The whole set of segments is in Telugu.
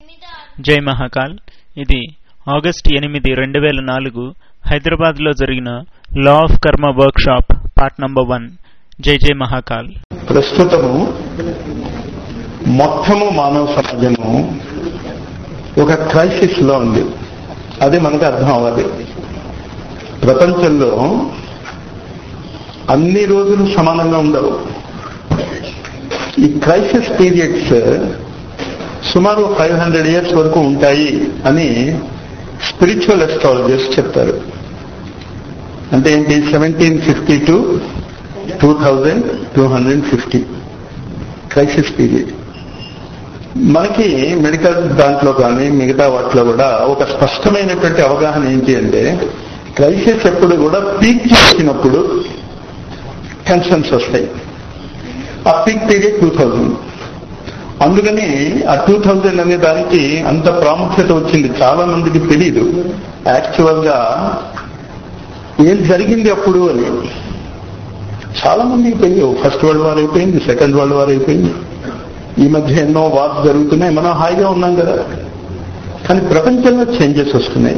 జై మహాకాల్ ఇది ఆగస్ట్ ఎనిమిది రెండు వేల నాలుగు హైదరాబాద్లో జరిగిన law of karma workshop part number one Jai Jai Mahakal ప్రస్తుతము మొత్తము మానవ సమాజము ఒక క్రైసిస్ లో ఉంది అది మనకు అర్థం అవ్వాలి ప్రపంచంలో అన్ని రోజులు సమానంగా ఉండవు ఈ క్రైసిస్ పీరియడ్స్ సుమారు ఫైవ్ హండ్రెడ్ ఇయర్స్ వరకు ఉంటాయి అని స్పిరిచువల్ అస్ట్రాలజర్స్ చెప్తారు అంటే ఏంటి seventeen fifty to two thousand two hundred fifty crisis period మనకి మెడికల్ దాంట్లో కానీ మిగతా వాటిలో కూడా ఒక స్పష్టమైనటువంటి అవగాహన ఏంటి అంటే క్రైసిస్ ఎప్పుడు కూడా పీక్ చేసినప్పుడు టెన్షన్స్ వస్తాయి ఆ పీక్ పీరియడ్ టూ థౌజండ్ అందుకని ఆ టూ థౌజండ్ అనే దానికి అంత ప్రాముఖ్యత వచ్చింది చాలా మందికి తెలియదు యాక్చువల్ గా ఏం జరిగింది అప్పుడు అని చాలా మందికి తెలియవు ఫస్ట్ వరల్డ్ వార్ అయిపోయింది సెకండ్ వరల్డ్ వార్ అయిపోయింది ఈ మధ్య ఎన్నో వార్స్ జరుగుతున్నాయి మనం హాయిగా ఉన్నాం కదా కానీ ప్రపంచంలో చేంజెస్ వస్తున్నాయి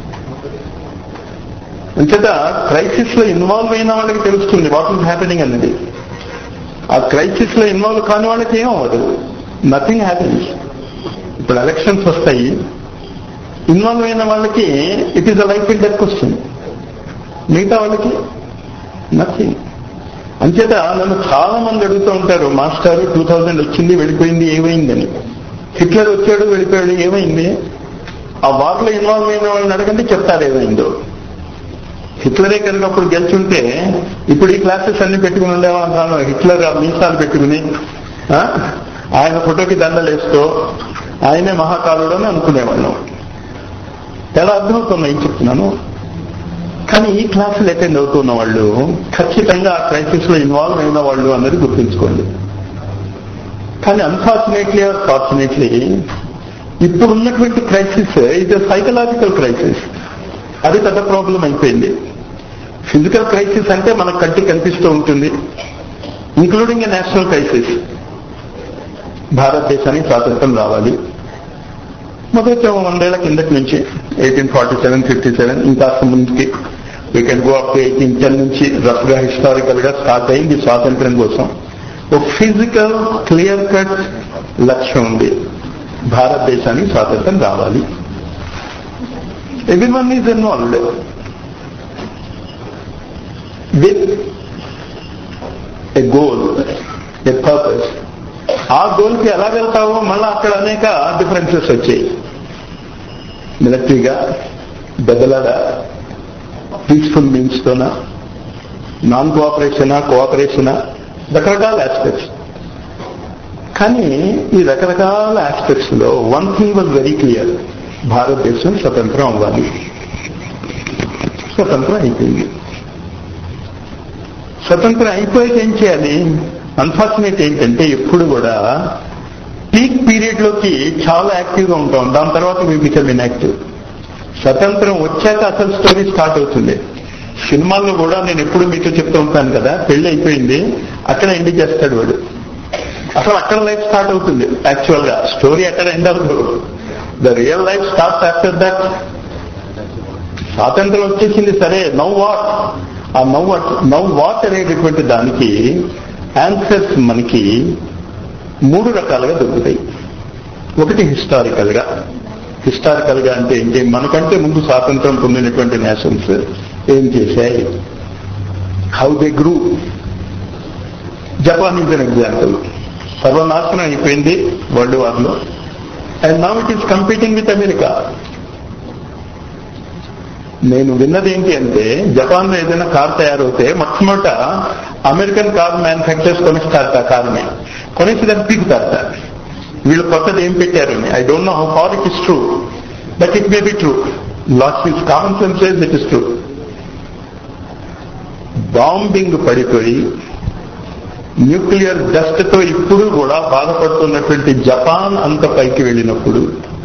అంచేత క్రైసిస్ లో ఇన్వాల్వ్ అయిన వాళ్ళకి తెలుస్తుంది వాట్ ఈస్ హ్యాపెనింగ్ అనేది ఆ క్రైసిస్ లో ఇన్వాల్వ్ కాని వాళ్ళకి ఏం అవ్వదు నథింగ్ హ్యాపెన్స్ ఇప్పుడు ఎలక్షన్స్ వస్తాయి ఇన్వాల్వ్ అయిన వాళ్ళకి it is a life in death question మిగతా వాళ్ళకి నథింగ్ అంచేత నన్ను చాలా మంది అడుగుతూ ఉంటారు మాస్టర్ టూ థౌజండ్ వచ్చింది వెళ్ళిపోయింది ఏమైందని హిట్లర్ వచ్చాడు వెళ్ళిపోయాడు ఏమైంది ఆ వార్లో ఇన్వాల్వ్ అయిన వాళ్ళని అడగండి చెప్తారు ఏమైందో హిట్లరే కనుక అప్పుడు గెలిచుంటే ఇప్పుడు ఈ క్లాసెస్ అన్ని పెట్టుకుని ఉండేవాళ్ళం కాను హిట్లర్ ఆ మీసాలు పెట్టుకుని ఆ, ఆయన ఫోటోకి దండలు వేస్తూ ఆయనే మహాకాలుడు అని అనుకునేవాళ్ళం ఎలా అర్థమవుతుందో ఏం చెప్తున్నాను కానీ ఈ క్లాసులు అటెండ్ అవుతున్న వాళ్ళు ఖచ్చితంగా ఆ క్రైసిస్ లో ఇన్వాల్వ్ అయిన వాళ్ళు అన్నది గుర్తుంచుకోండి కానీ అన్ఫార్చునేట్లీ ఆర్ ఫార్చునేట్లీ ఇప్పుడు ఉన్నటువంటి క్రైసిస్ ఇది సైకలాజికల్ క్రైసిస్ అది పెద్ద ప్రాబ్లం అయిపోయింది ఫిజికల్ క్రైసిస్ అంటే మన కంటికి కనిపిస్తూ ఉంటుంది ఇంక్లూడింగ్ ఎ నేషనల్ క్రైసిస్ భారతదేశానికి స్వాతంత్రం రావాలి మొదటి వందేళ్ల కిందటి నుంచి eighteen forty seven fifty seven ఇంకా ముందుకి we can go up eighteen ten నుంచి రఫ్ గా హిస్టారికల్ గా స్టార్ట్ అయింది స్వాతంత్ర్యం కోసం ఒక ఫిజికల్ క్లియర్ కట్ లక్ష్యం ఉంది భారతదేశానికి స్వాతంత్రం రావాలి everyone is involved with a goal a purpose ఆ గోల్ కి ఎలా వెళ్తావో మళ్ళీ అక్కడ అనేక డిఫరెన్సెస్ వచ్చాయి మిలిటరీగా బెదలాడ పీస్ఫుల్ మీన్స్ తోన నాన్ కోఆపరేషనా కోఆపరేషనా రకరకాల ఆస్పెక్ట్స్ కానీ ఈ రకరకాల ఆస్పెక్ట్స్ లో one thing was very clear భారతదేశం స్వతంత్రం అవ్వాలి స్వతంత్రం అయిపోయింది స్వతంత్రం అయిపోయాక ఏం చేయాలి అన్ఫార్చునేట్ ఏంటంటే ఎప్పుడు కూడా పీక్ పీరియడ్ లోకి చాలా యాక్టివ్ గా ఉంటాం దాని తర్వాత మీ బికమ్ ఇన్యాక్టివ్ స్వతంత్రం వచ్చాక అసలు స్టోరీ స్టార్ట్ అవుతుంది సినిమాల్లో కూడా నేను ఎప్పుడు మీతో చెప్తూ ఉంటాను కదా పెళ్లి అయిపోయింది అక్కడ ఎండ్ చేస్తాడు వాడు అసలు అక్కడ లైఫ్ స్టార్ట్ అవుతుంది యాక్చువల్ గా స్టోరీ అక్కడ ఎండ్ అవ్వదు the real life starts after that స్వాతంత్రం వచ్చేసింది సరే now what ah now what now what అనేటటువంటి దానికి ఆన్సర్స్ మనకి మూడు రకాలుగా దొరుకుతాయి ఒకటి హిస్టారికల్ గా హిస్టారికల్ గా అంటే ఏంటి మనకంటే ముందు స్వాతంత్రం పొందినటువంటి నేషన్స్ ఏం చేశాయి how they grew Japan is an example సర్వనాశనం అయిపోయింది వరల్డ్ వార్ లో and now it is competing with America నేను విన్నది ఏంటి అంటే జపాన్ లో ఏదైనా కార్ తయారవుతే మొట్టమొదట అమెరికన్ కార్ మ్యానుఫ్యాక్చర్స్ కొనిస్తారట ఆ కార్ని కొనేసి దాన్ని పీకుతారట వీళ్ళు కొత్తది ఏం పెట్టారు I don't know how far it is true but it may be true last is common sense it is true bombing పడిపోయి న్యూక్లియర్ డస్ట్ తో ఇప్పుడు కూడా బాధపడుతున్నటువంటి జపాన్ అంత పైకి వెళ్ళినప్పుడు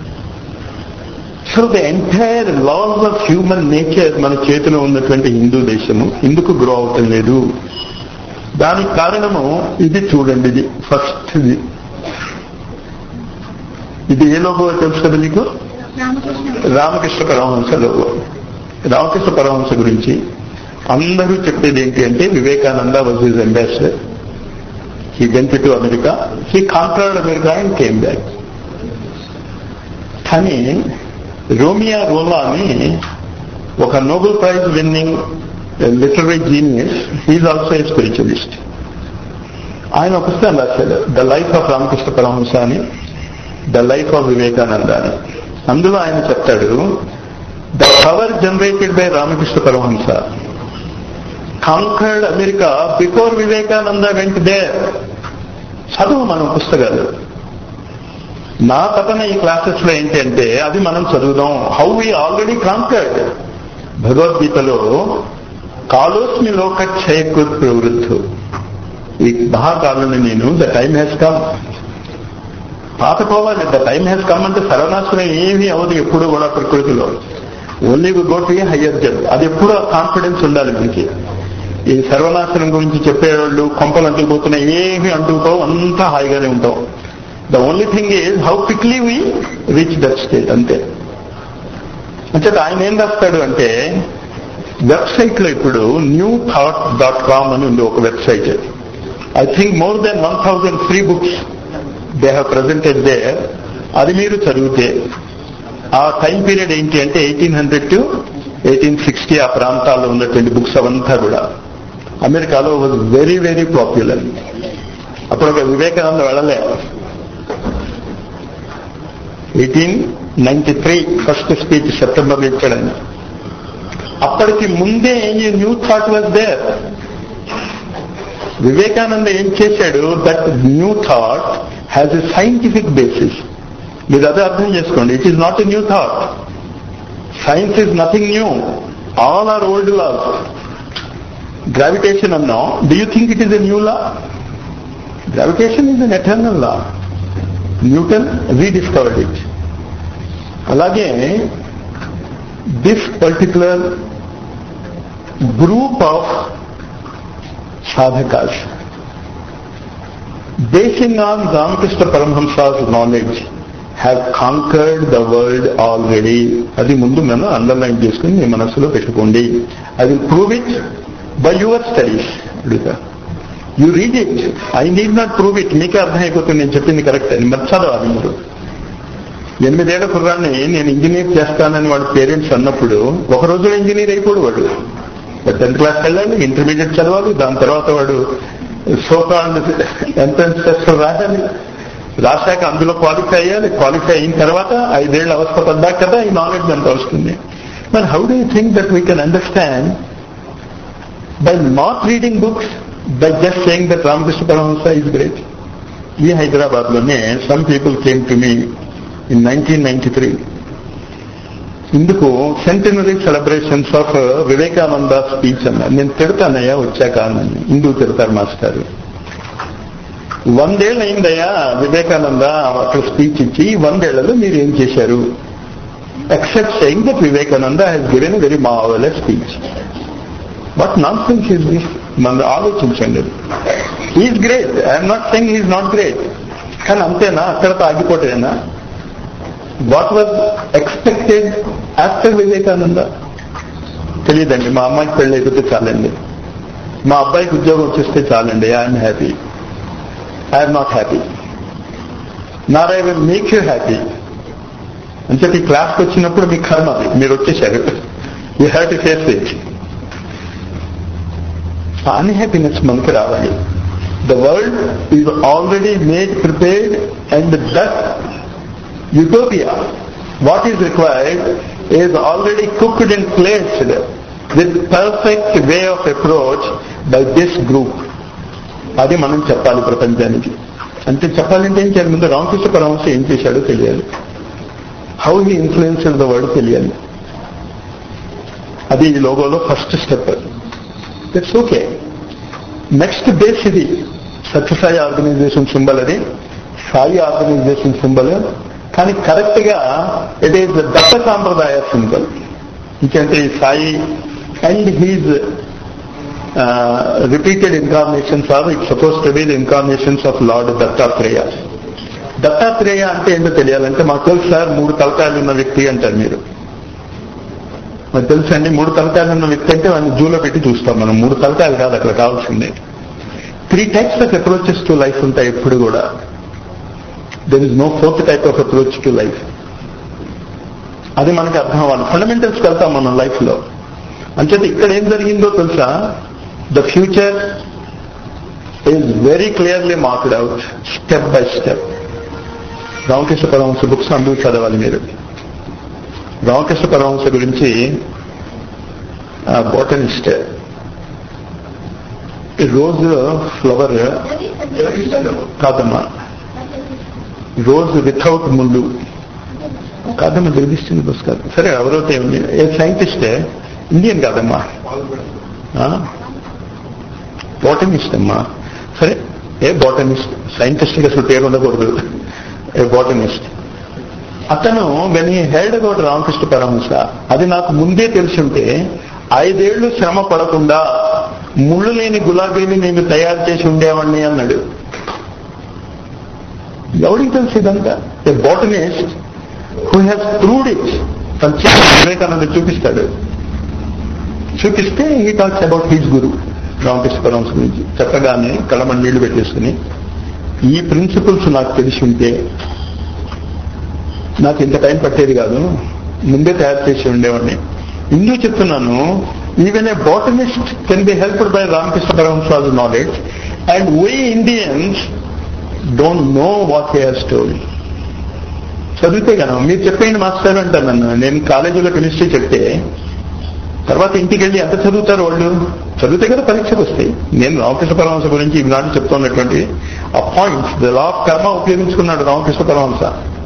so the entire laws of human nature మన చేతిలో ఉన్నటువంటి హిందూ దేశము ఎందుకు గ్రో అవటం లేదు దానికి కారణము ఇది చూడండి ఇది ఫస్ట్ ఇది ఇది ఏ లోగో తెలుసు కదా మీకు రామకృష్ణ రామకృష్ణ పరమహంస లోగో రామకృష్ణ పరమహంస గురించి అందరూ చెప్పేది ఏంటి అంటే Vivekananda was his ambassador he went to America he conquered America and came back కానీ రోమియా రోలా అని ఒక Nobel Prize winning literary genius he's also a spiritualist ఆయన ఒక పుస్తకం రాశాడు the life of Ramakrishna Paramahamsa అని ద లైఫ్ ఆఫ్ వివేకానంద అని అందులో ఆయన చెప్తాడు the power generated by Ramakrishna Paramahamsa conquered America before Vivekananda went there చదువు మనం పుస్తకాలు నా తపన ఈ క్లాసెస్ లో ఏంటి అంటే అది మనం చదువుదాం హౌ వి ఆల్రెడీ కాంకర్డ్ భగవద్గీతలో కాలోస్మి లోక క్షయకు ప్రవృత్తు ఈ మహాకాలంలో నేను ద టైం హ్యాస్ కమ్ పాతపోవాలి ద టైం హ్యాస్ కమ్ అంటే సర్వనాశనం ఏమీ అవ్వదు ఎప్పుడు కూడా ప్రకృతిలో ఓన్లీ గో టు హయ్యర్ జబ్ అది ఎప్పుడూ కాన్ఫిడెన్స్ ఉండాలి మనకి ఈ సర్వనాశనం గురించి చెప్పేవాళ్ళు కొంపలు అంటుకుపోతున్నాయి ఏమీ అంటుకోవు అంతా హాయిగానే ఉంటాం the only thing is how quickly we reach that state అంతే అంటే ఆయన ఏం రాస్తాడు అంటే వెబ్సైట్ లో ఇప్పుడు న్యూ థాట్ డాట్ కామ్ అని ఉంది ఒక website I think more than one thousand free books they have presented there అది మీరు చదివితే ఆ టైం పీరియడ్ ఏంటి అంటే eighteen hundred to eighteen sixty ఆ ప్రాంతాల్లో ఉన్నటువంటి బుక్స్ అవంతా కూడా అమెరికాలో వాజ్ వెరీ వెరీ పాపులర్ అప్పుడు ఒక వివేకానంద వెళ్ళలే eighteen ninety three first speech September ఇచ్చాడని అప్పటికి ముందే new thought was there Vivekananda ఏం చేశాడు that new thought has a scientific basis మీరు అదే అర్థం చేసుకోండి it is not a new thought science is nothing new all are old laws gravitation అన్నాం do you think it is a new law gravitation is an eternal law Newton rediscovered it అలాగే దిస్ పర్టికులర్ గ్రూప్ ఆఫ్ సాధకాస్ basing on Ramakrishna Paramahamsa's knowledge have conquered the world already అది ముందు మనం అండర్లైన్ చేసుకుని మీ మనసులో పెట్టుకోండి I will prove it by your studies అడుగుతా you read it I need not prove it మీకే అర్థమైపోతుంది నేను చెప్పింది కరెక్ట్ అని మరి చదవాలి మీరు ఎనిమిదేళ్ల కుర్రాన్ని నేను ఇంజనీర్ చేస్తానని వాడు పేరెంట్స్ అన్నప్పుడు ఒక రోజులో ఇంజనీర్ అయిపోడు వాడు టెన్త్ క్లాస్ వెళ్ళాలి ఇంటర్మీడియట్ చదవాలి దాని తర్వాత వాడు సోకాల్డ్ ఎంట్రన్స్ టెస్ట్ రాయాలి రాశాక అందులో క్వాలిఫై అయ్యాలి క్వాలిఫై అయిన తర్వాత ఐదేళ్ళు అవస్థ పడ్డాక కదా ఈ నాలెడ్జ్ అంత వస్తుంది మరి how do you think that we can understand by not reading books by just saying that Ramakrishna Paramahamsa is great ఈ హైదరాబాద్ లోనే some people came to me in nineteen ninety three ఇందుకు centenary celebrations of Vivekananda speech అన్నారు నేను తిడతానయ్యా వచ్చాక అన్నాను ఇందుకు తిడతారు మాస్టర్ వందేళ్ళు అయిందయ్యా వివేకానంద అక్కడ స్పీచ్ ఇచ్చి వందేళ్లలో మీరు ఏం చేశారు except saying that Vivekananda has given very marvellous speech but nonsense is this మన ఆలోచించండి he is great I'm not saying he is not great కానీ అంతేనా అక్కడతో ఆగిపోతేనా what was expected after Vivekananda తెలియదండి మా అమ్మాయికి పెళ్ళి అయిపోతే చాలండి మా అబ్బాయికి ఉద్యోగం వచ్చేస్తే చాలండి I'm happy I'm not happy not I will make you happy అని చెప్పి క్లాస్కి వచ్చినప్పుడు మీ కర్మ అది మీరు వచ్చేసారు you have to face it unhappiness మనకి రావాలి the world is already made prepared and that utopia. What is required is already cooked and placed with perfect way of approach by this group. అది మనం చెప్పాలి ప్రపంచానికి అంటే చెప్పాలంటే ఏం చేయాలి ముందు రామకృష్ణ పరమహంస ఏం చేశాడో తెలియాలి how he influenced the world తెలియాలి అది ఈ లోగోలో first step that's okay next base ఇది సత్యసాయి ఆర్గనైజేషన్ సింబల్ అది సాయి ఆర్గనైజేషన్ సింబల్ కానీ కరెక్ట్ గా ఇట్ ఈస్ దత్త సాంప్రదాయ సింబల్ ఇంకంటే Sai and his repeated incarnations are it suppose to be the incarnations of lord Dattatreya Dattatreya అంటే ఏంటో తెలియాలంటే మాకు తెలుసు సార్ మూడు తలకాయలు ఉన్న వ్యక్తి అంటారు మీరు మాకు తెలుసు అండి మూడు తలకాయలు ఉన్న వ్యక్తి అంటే వాడిని జూలో పెట్టి చూస్తాం మనం మూడు తలకాయలు కాదు అక్కడ కావాల్సింది three types of approaches to life ఉంటాయి ఎప్పుడు కూడా there is no fourth type of approach to life అది మనకి అర్థం అవ్వాలి ఫండమెంటల్స్కి వెళ్తాం మనం లైఫ్ లో అంచేత ఇక్కడ ఏం జరిగిందో తెలుసా the future is very clearly marked out step by step Ramakrishna Paramahamsa books అందరూ చదవాలి మీరు రామకృష్ణ పరమహంస గురించి బోటనిస్ట్ రోజు ఫ్లవర్ కాదమ్మా రోజు వితౌట్ ముళ్ళు కాదమ్మా జగదీశ్చంద్ర బోస్ కాదు సరే ఎవరైతే ఉంది ఏ సైంటిస్టే ఇండియన్ కాదమ్మా బోటనిస్ట్ అమ్మా సరే ఏ బోటనిస్ట్ సైంటిస్ట్కి అసలు పేరు ఉండకూడదు ఏ బోటనిస్ట్ అతను వెన్ ఈ హెల్డ్ అబౌట్ రామకృష్ణ పరమహంస అది నాకు ముందే తెలుసుంటే ఐదేళ్లు శ్రమ పడకుండా ముళ్ళు లేని గులాబీని నేను తయారు చేసి ఉండేవాడిని అన్నాడు ఎవరికి తెలుసు ఇదంతా a botanist who has proved it తన చిన్న వివేకానంద చూపిస్తాడు చూపిస్తే ఈ talks about his guru Ramakrishna Paramahamsa గురించి చెప్పగానే కళ్ళమని నీళ్లు పెట్టేసుకుని ఈ ప్రిన్సిపల్స్ నాకు తెలిసి ఉంటే నాకు ఇంత టైం పట్టేది కాదు ముందే తయారు చేసి ఉండేవాడిని ఇందుకు చెప్తున్నాను even a botanist can be helped by Ramakrishna Paramahamsa's knowledge and we Indians don't know what he has story చదివితే కదా మీరు చెప్పేయండి మాస్టర్ అంటారు నన్ను నేను కాలేజీలో కెమిస్ట్రీ చెప్తే తర్వాత ఇంటికి వెళ్ళి ఎంత చదువుతారు వాళ్ళు చదివితే కదా పరీక్షలు వస్తాయి నేను రామకృష్ణ పరమహంస గురించి ఈనాడు చెప్తున్నటువంటి ఆ points the law of karma ఉపయోగించుకున్నాడు Ramakrishna Paramahamsa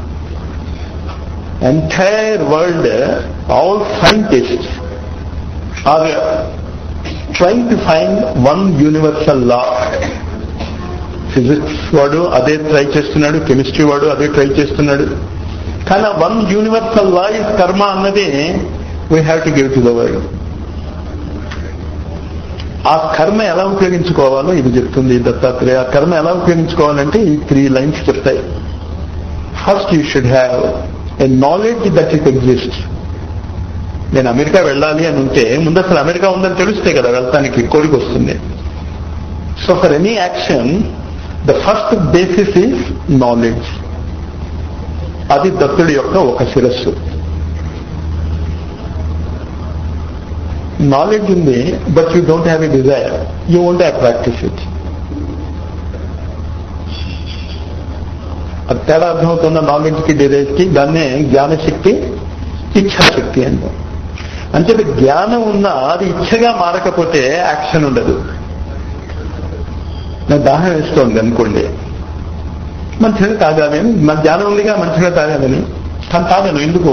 entire world, all scientists are trying to find one universal law. Physics వాడు అదే ట్రై చేస్తున్నాడు కెమిస్ట్రీ వాడు అదే ట్రై చేస్తున్నాడు కానీ one universal law is karma అన్నది we have to give to the world ఆ కర్మ ఎలా ఉపయోగించుకోవాలో ఇది చెప్తుంది దత్తాత్రేయ ఆ కర్మ ఎలా ఉపయోగించుకోవాలంటే ఈ త్రీ లైన్స్ చెప్తాయి first you should have a knowledge that it exist నేను అమెరికా వెళ్ళాలి అని ఉంటే ముందు అసలు అమెరికా ఉందని తెలిస్తే కదా వెళ్తానికి కోరిక వస్తుంది so for any action the first basis is knowledge అది దత్తుడి యొక్క ఒక శిరస్సు నాలెడ్జ్ ఉంది but you don't have a desire you won't have practice it అది తేడా అర్థమవుతున్న నాలెడ్జ్కి డిజైర్కి దాన్నే జ్ఞానశక్తి ఇచ్ఛాశక్తి అంటాం అంటే జ్ఞానం ఉన్నా అది ఇచ్చగా మారకపోతే యాక్షన్ ఉండదు నాకు దాహం వేస్తోంది అనుకోండి మంచిగా తాగాలి అని మన జ్ఞానం ఉందిగా మంచిగా తాగాలని కానీ తాగాను ఎందుకు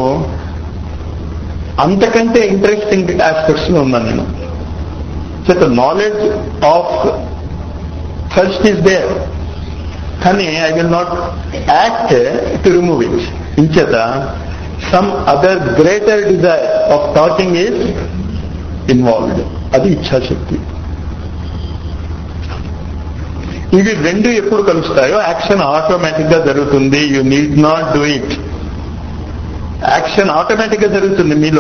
అంతకంటే ఇంట్రెస్టింగ్ ఆస్పెక్ట్స్ లో ఉన్నాను నేను so knowledge of first is there కానీ I will not act to remove it ఇంచేత some other greater desire of thoughting is involved అది ఇచ్ఛాశక్తి ఇవి రెండు ఎప్పుడు కలుస్తాయో యాక్షన్ ఆటోమేటిక్ గా జరుగుతుంది you need not do it action automatic గా జరుగుతుంది మీలో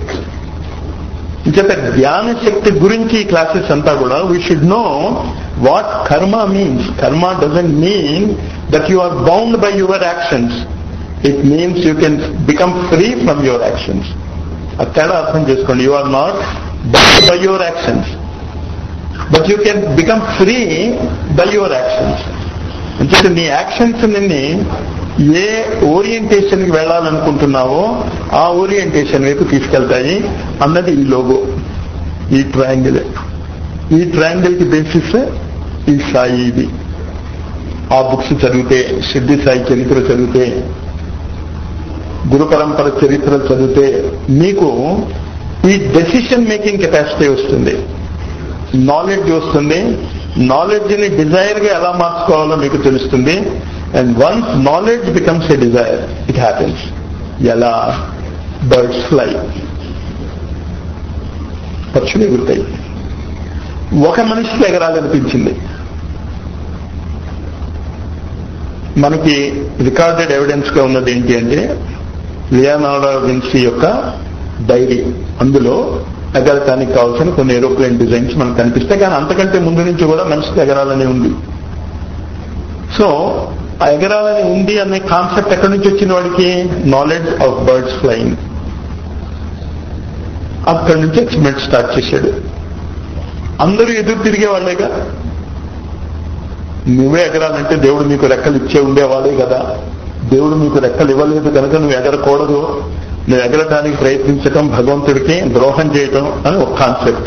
ఇంచేత జ్ఞాన శక్తి గురించి ఈ క్లాసెస్ అంతా కూడా we should know what karma means karma doesn't mean that you are bound by your actions it means you can become free from your actions అది తేడా అర్థం చేసుకోండి you are not bound by your actions but you can become free by your actions అంటే నీ యాక్షన్స్ నిన్ని ఏ ఓరియంటేషన్ కి వెళ్ళాలనుకుంటున్నావో ఆ ఓరియంటేషన్ వైపు తీసుకెళ్తాయి అన్నది ఈ లోగో ఈ ట్రయాంగిల్ ఈ ట్రయాంగిల్ కి బేసిస్ ఈ సాయి ఇది ఆ బుక్స్ చదివితే సిద్ధి సాయి చరిత్ర చదివితే గురు పరంపర చరిత్ర చదివితే మీకు ఈ డెసిషన్ మేకింగ్ కెపాసిటీ వస్తుంది నాలెడ్జ్ వస్తుంది నాలెడ్జ్ ని డిజైర్ గా ఎలా మార్చుకోవాలో మీకు తెలుస్తుంది and once knowledge becomes a desire it happens ఎలా బర్డ్స్ ఫ్లై పక్షులు ఎగురుతాయి ఒక మనిషికి ఎగరాలనిపించింది మనకి రికార్డెడ్ ఎవిడెన్స్ గా ఉన్నది ఏంటి అంటే లియానార్డో విన్సీ యొక్క డైరీ అందులో ఎగరటానికి కావాల్సిన కొన్ని ఏరోప్లేన్ డిజైన్స్ మనకు కనిపిస్తాయి కానీ అంతకంటే ముందు నుంచి కూడా మనిషికి ఎగరాలని ఉంది సో ఆ ఎగరాలని ఉంది అనే కాన్సెప్ట్ ఎక్కడి నుంచి వచ్చిన వాడికి నాలెడ్జ్ ఆఫ్ బర్డ్స్ ఫ్లయింగ్ అక్కడి నుంచి ఎక్స్పెరిమెంట్ స్టార్ట్ చేశాడు అందరూ ఎదురు తిరిగే వాళ్ళేగా నువ్వే ఎగరాలంటే దేవుడు నీకు రెక్కలు ఇచ్చే ఉండేవాడే కదా దేవుడు నీకు రెక్కలు ఇవ్వలేదు కనుక నువ్వు ఎగరకూడదు నువ్వు ఎగరడానికి ప్రయత్నించటం భగవంతుడికి ద్రోహం చేయటం అని ఒక కాన్సెప్ట్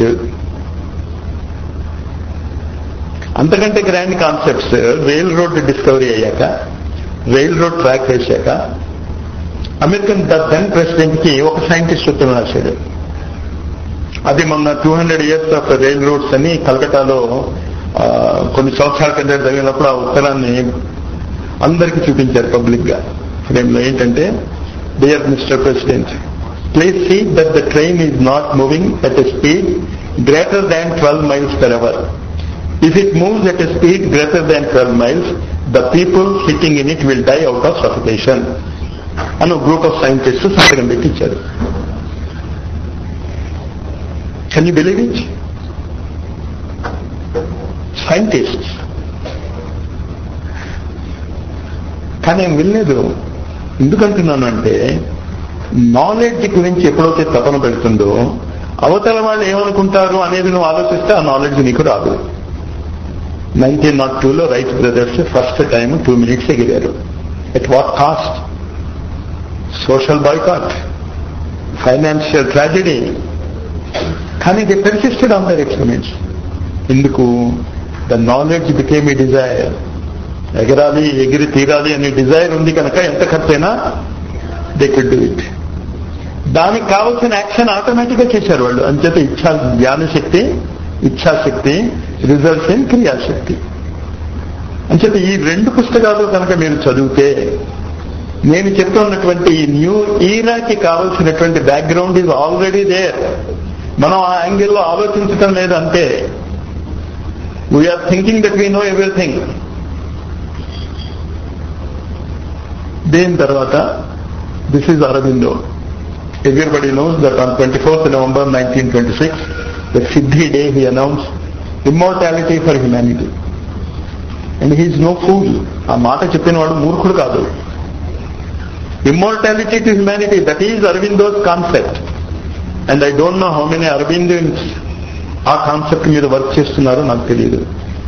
అంతకంటే grand concepts rail road discovery అయ్యాక రైల్ రోడ్ ట్రాక్ వేశాక అమెరికన్ దెన్ ప్రెసిడెంట్ కి ఒక సైంటిస్ట్ ఉత్తరం రాశాడు అది మొన్న two hundred years of rail roads అని కలకటాలో ఆ, కొన్ని సంవత్సరాల కింద జరిగినప్పుడు ఆ ఉత్తరాన్ని అందరికీ చూపించారు పబ్లిక్ గా ఫ్రేమ్ లో ఏంటంటే dear mister president please see that the train is not moving at a speed greater than twelve miles per hour if it moves at a speed greater than twelve miles the people sitting in it will die out of suffocation అని ఒక గ్రూప్ ఆఫ్ సైంటిస్ట్ సంతకం పెట్టించారు can you believe it scientist కానీ నేను వినలేదు ఎందుకంటున్నాను అంటే నాలెడ్జ్ గురించి ఎప్పుడైతే తపన పెడుతుందో అవతల వాళ్ళు ఏమనుకుంటారు అనేది నువ్వు ఆలోచిస్తే ఆ నాలెడ్జ్ నీకు రాదు నైన్టీన్ నాట్ టూలో Wright brothers first time two minutes ఎగిరారు at what cost social boycott financial tragedy కానీ the persisted on their experiments ఎందుకు ద నాలెడ్జ్ బికేమ్ ఈ డిజైర్ ఎగరాలి ఎగిరి తీరాలి అనే డిజైర్ ఉంది కనుక ఎంత ఖర్చైనా దే కుడ్ డూ ఇట్ దానికి కావాల్సిన యాక్షన్ ఆటోమేటిక్ గా చేశారు వాళ్ళు అంచేత ఇచ్చా జ్ఞానశక్తి ఇచ్ఛాశక్తి రిజల్ట్స్ ఇన్ క్రియాశక్తి అంచేత ఈ రెండు పుస్తకాలు కనుక మీరు చదివితే నేను చెప్తున్నటువంటి ఈ న్యూ ఈరాకి కావలసినటువంటి బ్యాక్గ్రౌండ్ ఈజ్ ఆల్రెడీ దేర్ మనం ఆ యాంగిల్లో ఆలోచించటం లేదు అంతే we're thinking that we know everything దీని తర్వాత this is Aurobindo everybody knows that on twenty fourth November nineteen twenty six the siddhi day he announce immortality for humanity and he is no fool ఆ మాట చెప్పిన వాడు మూర్ఖుడు కాదు immortality to humanity that is Aurobindo's concept and I don't know how many Aurobindos ఆ కాన్సెప్ట్ మీద వర్క్ చేస్తున్నారో నాకు తెలియదు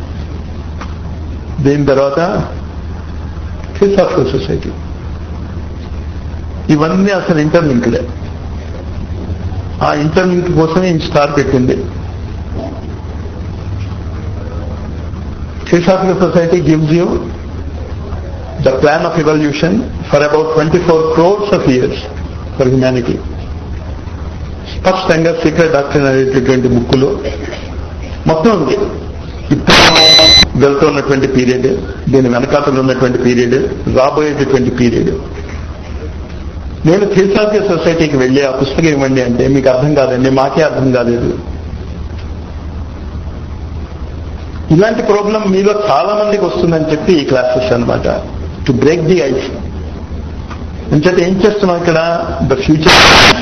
దీని తర్వాత ఫిలాసఫికల్ సొసైటీ ఇవన్నీ అసలు ఇంటర్లింక్డే ఆ ఇంటర్లింక్ కోసమే ఈ స్టార్ పెట్టింది philosophical society gives you the plan of evolution for about twenty four crores of years for humanity స్పష్టంగా సీక్రెట్ డాక్టర్ అనేటటువంటి బుక్కులో మొత్తం ఉంది ఇప్పుడు వెళ్తున్నటువంటి పీరియడ్ దీని వెనకాతలు ఉన్నటువంటి పీరియడ్ రాబోయేటటువంటి పీరియడ్ నేను థియోసాఫికల్ సొసైటీకి వెళ్ళి ఆ పుస్తకం ఇవ్వండి అంటే మీకు అర్థం కాదండి మాకే అర్థం కాలేదు ఇలాంటి ప్రాబ్లం మీలో చాలా మందికి వస్తుందని చెప్పి ఈ క్లాసెస్ అన్నమాట టు బ్రేక్ ది ఐస్ అంచేత ఏం చేస్తున్నాం ఇక్కడ the future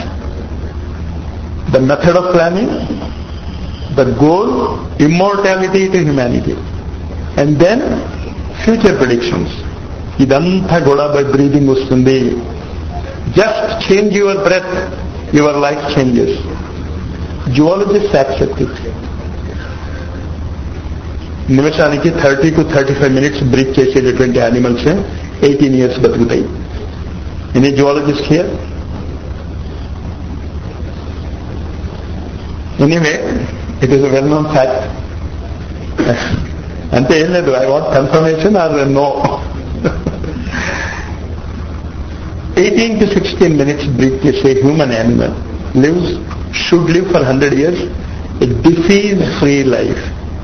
the method of planning the goal immortality to humanity and then future predictions ఇదంతా కూడా బై బ్రీదింగ్ వస్తుంది just change your breath your life changes zoologist accept it నిమిషానికి thirty to thirty five minutes breath చేసేటటువంటి యానిమల్స్ ఎయిటీన్ ఇయర్స్ బతుకుతాయి any zoologist here anyway it is well known fact అంటే ఏం లేదు I want confirmation or no eighteen to sixteen minutes breath చేసే human animal lives should live for hundred years disease free life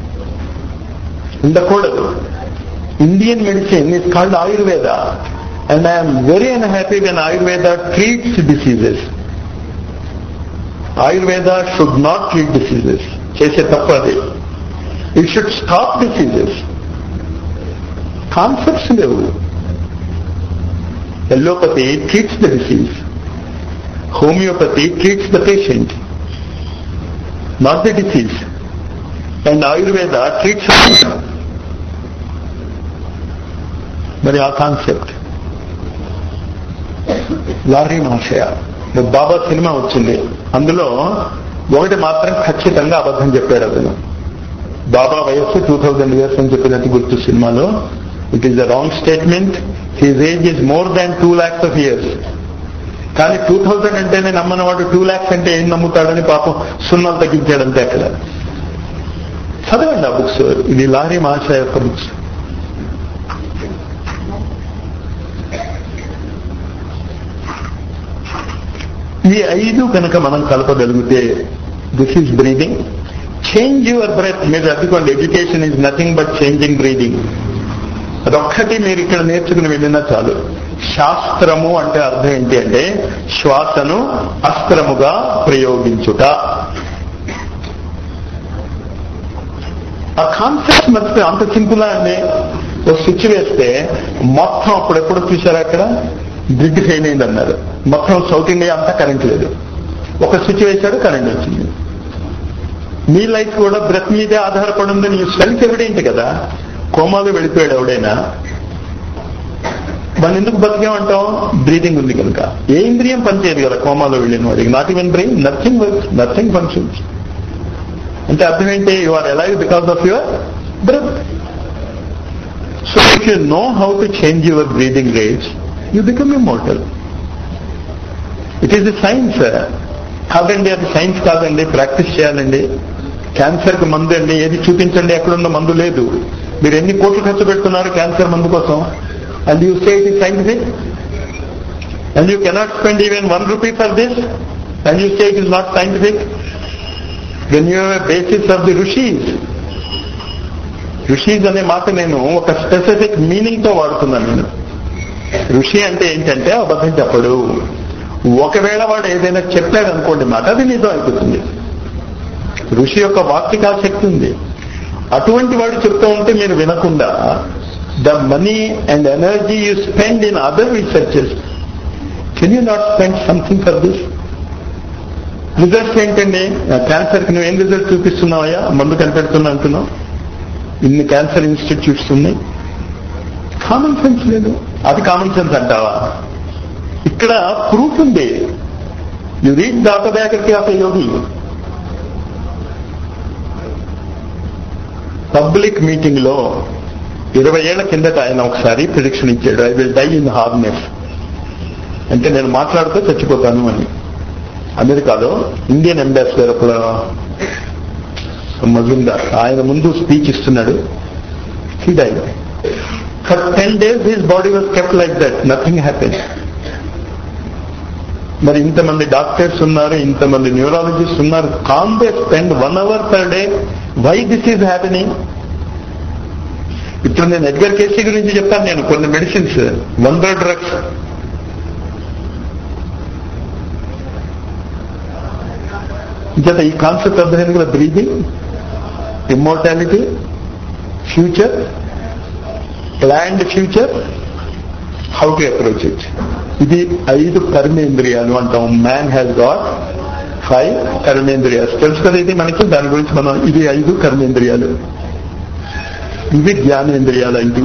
ఉండకూడదు Indian medicine is called Ayurveda and I'm very unhappy when Ayurveda treats diseases Ayurveda should not treat diseases చేసే తప్పు అది it should stop diseases concepts లేవు allopathy treats the disease homeopathy treats the patient not the disease and Ayurveda treats మరి ఆ కాన్సెప్ట్ లారీ మహాశయ బాబా సినిమా వచ్చింది అందులో ఒకటి మాత్రం ఖచ్చితంగా అబద్ధం చెప్పాడు అతను బాబా వయస్సు టూ థౌజండ్ ఇయర్స్ అని చెప్పినట్టు గుర్తు సినిమాలో it is the wrong statement his age is more than two lakhs of years కానీ టూ థౌజండ్ అంటేనే నమ్మనవాడు టూ ల్యాక్స్ అంటే ఏం నమ్ముతాడని పాపం సున్నాలు తగ్గించాడంతే అక్కడ చదవండి ఆ బుక్స్ ఇది లారీ మహాశయ యొక్క బుక్స్ ఈ ఐదు కనుక మనం కలపగలిగితే this is breathing change your breath మీరు అద్దుకోండి education is nothing but changing breathing అదొక్కటి మీరు ఇక్కడ నేర్చుకుని వెళ్ళినా చాలు శాస్త్రము అంటే అర్థం ఏంటి అంటే శ్వాసను అస్త్రముగా ప్రయోగించుట ఆ కాన్సెప్ట్ మర్చిపోయి అంత సింపుల్ అండి ఒక స్విచ్ వేస్తే మొత్తం అప్పుడెప్పుడు చూశారు అక్కడ గ్రిడ్ ఫెయిల్ అయింది అన్నారు మొత్తం సౌత్ ఇండియా అంతా కరెంట్ లేదు ఒక స్విచ్ వేశాడు కరెంట్ వచ్చింది మీ లైఫ్ కూడా బ్రెత్ మీదే ఆధారపడి ఉంది నీ సెల్ఫ్ ఎవిడెంట్ కదా కోమాలో వెళ్ళిపోయాడు ఎవడైనా మనం ఎందుకు బతికేమంటాం బ్రీదింగ్ ఉంది కనుక ఏ ఇంద్రియం పనిచేయదు కదా కోమాలో వెళ్ళిన వాడికి not even brain nothing works nothing functions అంటే అర్థం ఏంటి you are alive because of your breath so if you know how to change your breathing rates you become immortal it is the science కాదండి అది సైన్స్ కాదండి ప్రాక్టీస్ చేయాలండి క్యాన్సర్ కి మందు అండి ఏది చూపించండి ఎక్కడున్న మందు లేదు మీరు ఎన్ని కోట్లు ఖర్చు పెడుతున్నారు క్యాన్సర్ మందు కోసం and you say it is scientific and you cannot spend even one rupee for this and you say it is not scientific when you basis of the rishis rishis అనే మాట నేను ఒక స్పెసిఫిక్ మీనింగ్ తో వాడుతున్నాను నేను ఋషి అంటే ఏంటంటే అబద్ధం చెప్పడు ఒకవేళ వాడు ఏదైనా చెప్పాడు అనుకోండి మాట అది నిజం అయిపోతుంది ఋషి యొక్క వాక్తికా శక్తి ఉంది అటువంటి వాడు చెప్తూ ఉంటే మీరు వినకుండా the money and energy you spend in other researches can you not spend something for this results ఏంటండి క్యాన్సర్ కి నువ్వేం రిజల్ట్ చూపిస్తున్నావయ్యా మందు కనిపెడుతున్నా అంటున్నావు ఇన్ని క్యాన్సర్ ఇన్స్టిట్యూట్స్ ఉన్నాయి కామన్ సెన్స్ లేదు అది కామన్ సెన్స్ అంటావా ఇక్కడ ప్రూఫ్ ఉంది you read the autobiography of a yogi public meeting లో ఇరవై ఏళ్ల కిందట ఆయన ఒకసారి ప్రిడిక్షన్ ఇచ్చాడు I will die in harness అంటే నేను మాట్లాడుతూ చచ్చిపోతాను అని అమెరికాలో ఇండియన్ అంబాసిడర్ ఒక మజుందార్ ఆయన ముందు స్పీచ్ ఇస్తున్నాడు he die for ten days his body was kept like that nothing happen మరి ఇంతమంది డాక్టర్స్ ఉన్నారు ఇంతమంది న్యూరాలజిస్ట్ ఉన్నారు can they spend one hour per day why this is happening ఇప్పుడు నేను ఎడ్గర్ కేసీ గురించి చెప్తాను నేను కొన్ని మెడిసిన్స్ వందర డ్రగ్స్ జత ఈ కాన్సెప్ట్ అర్థమైంది కదా breathing immortality future planned future how to approach it ఇది ఐదు కర్మేంద్రియాలు అంటాం మ్యాన్ హ్యాస్ గాట్ ఫైవ్ కర్మేంద్రియాలు తెలుసు కదా ఇది మనకి దాని గురించి మనం ఇది ఐదు కర్మేంద్రియాలు ఇవి జ్ఞానేంద్రియాలు ఐదు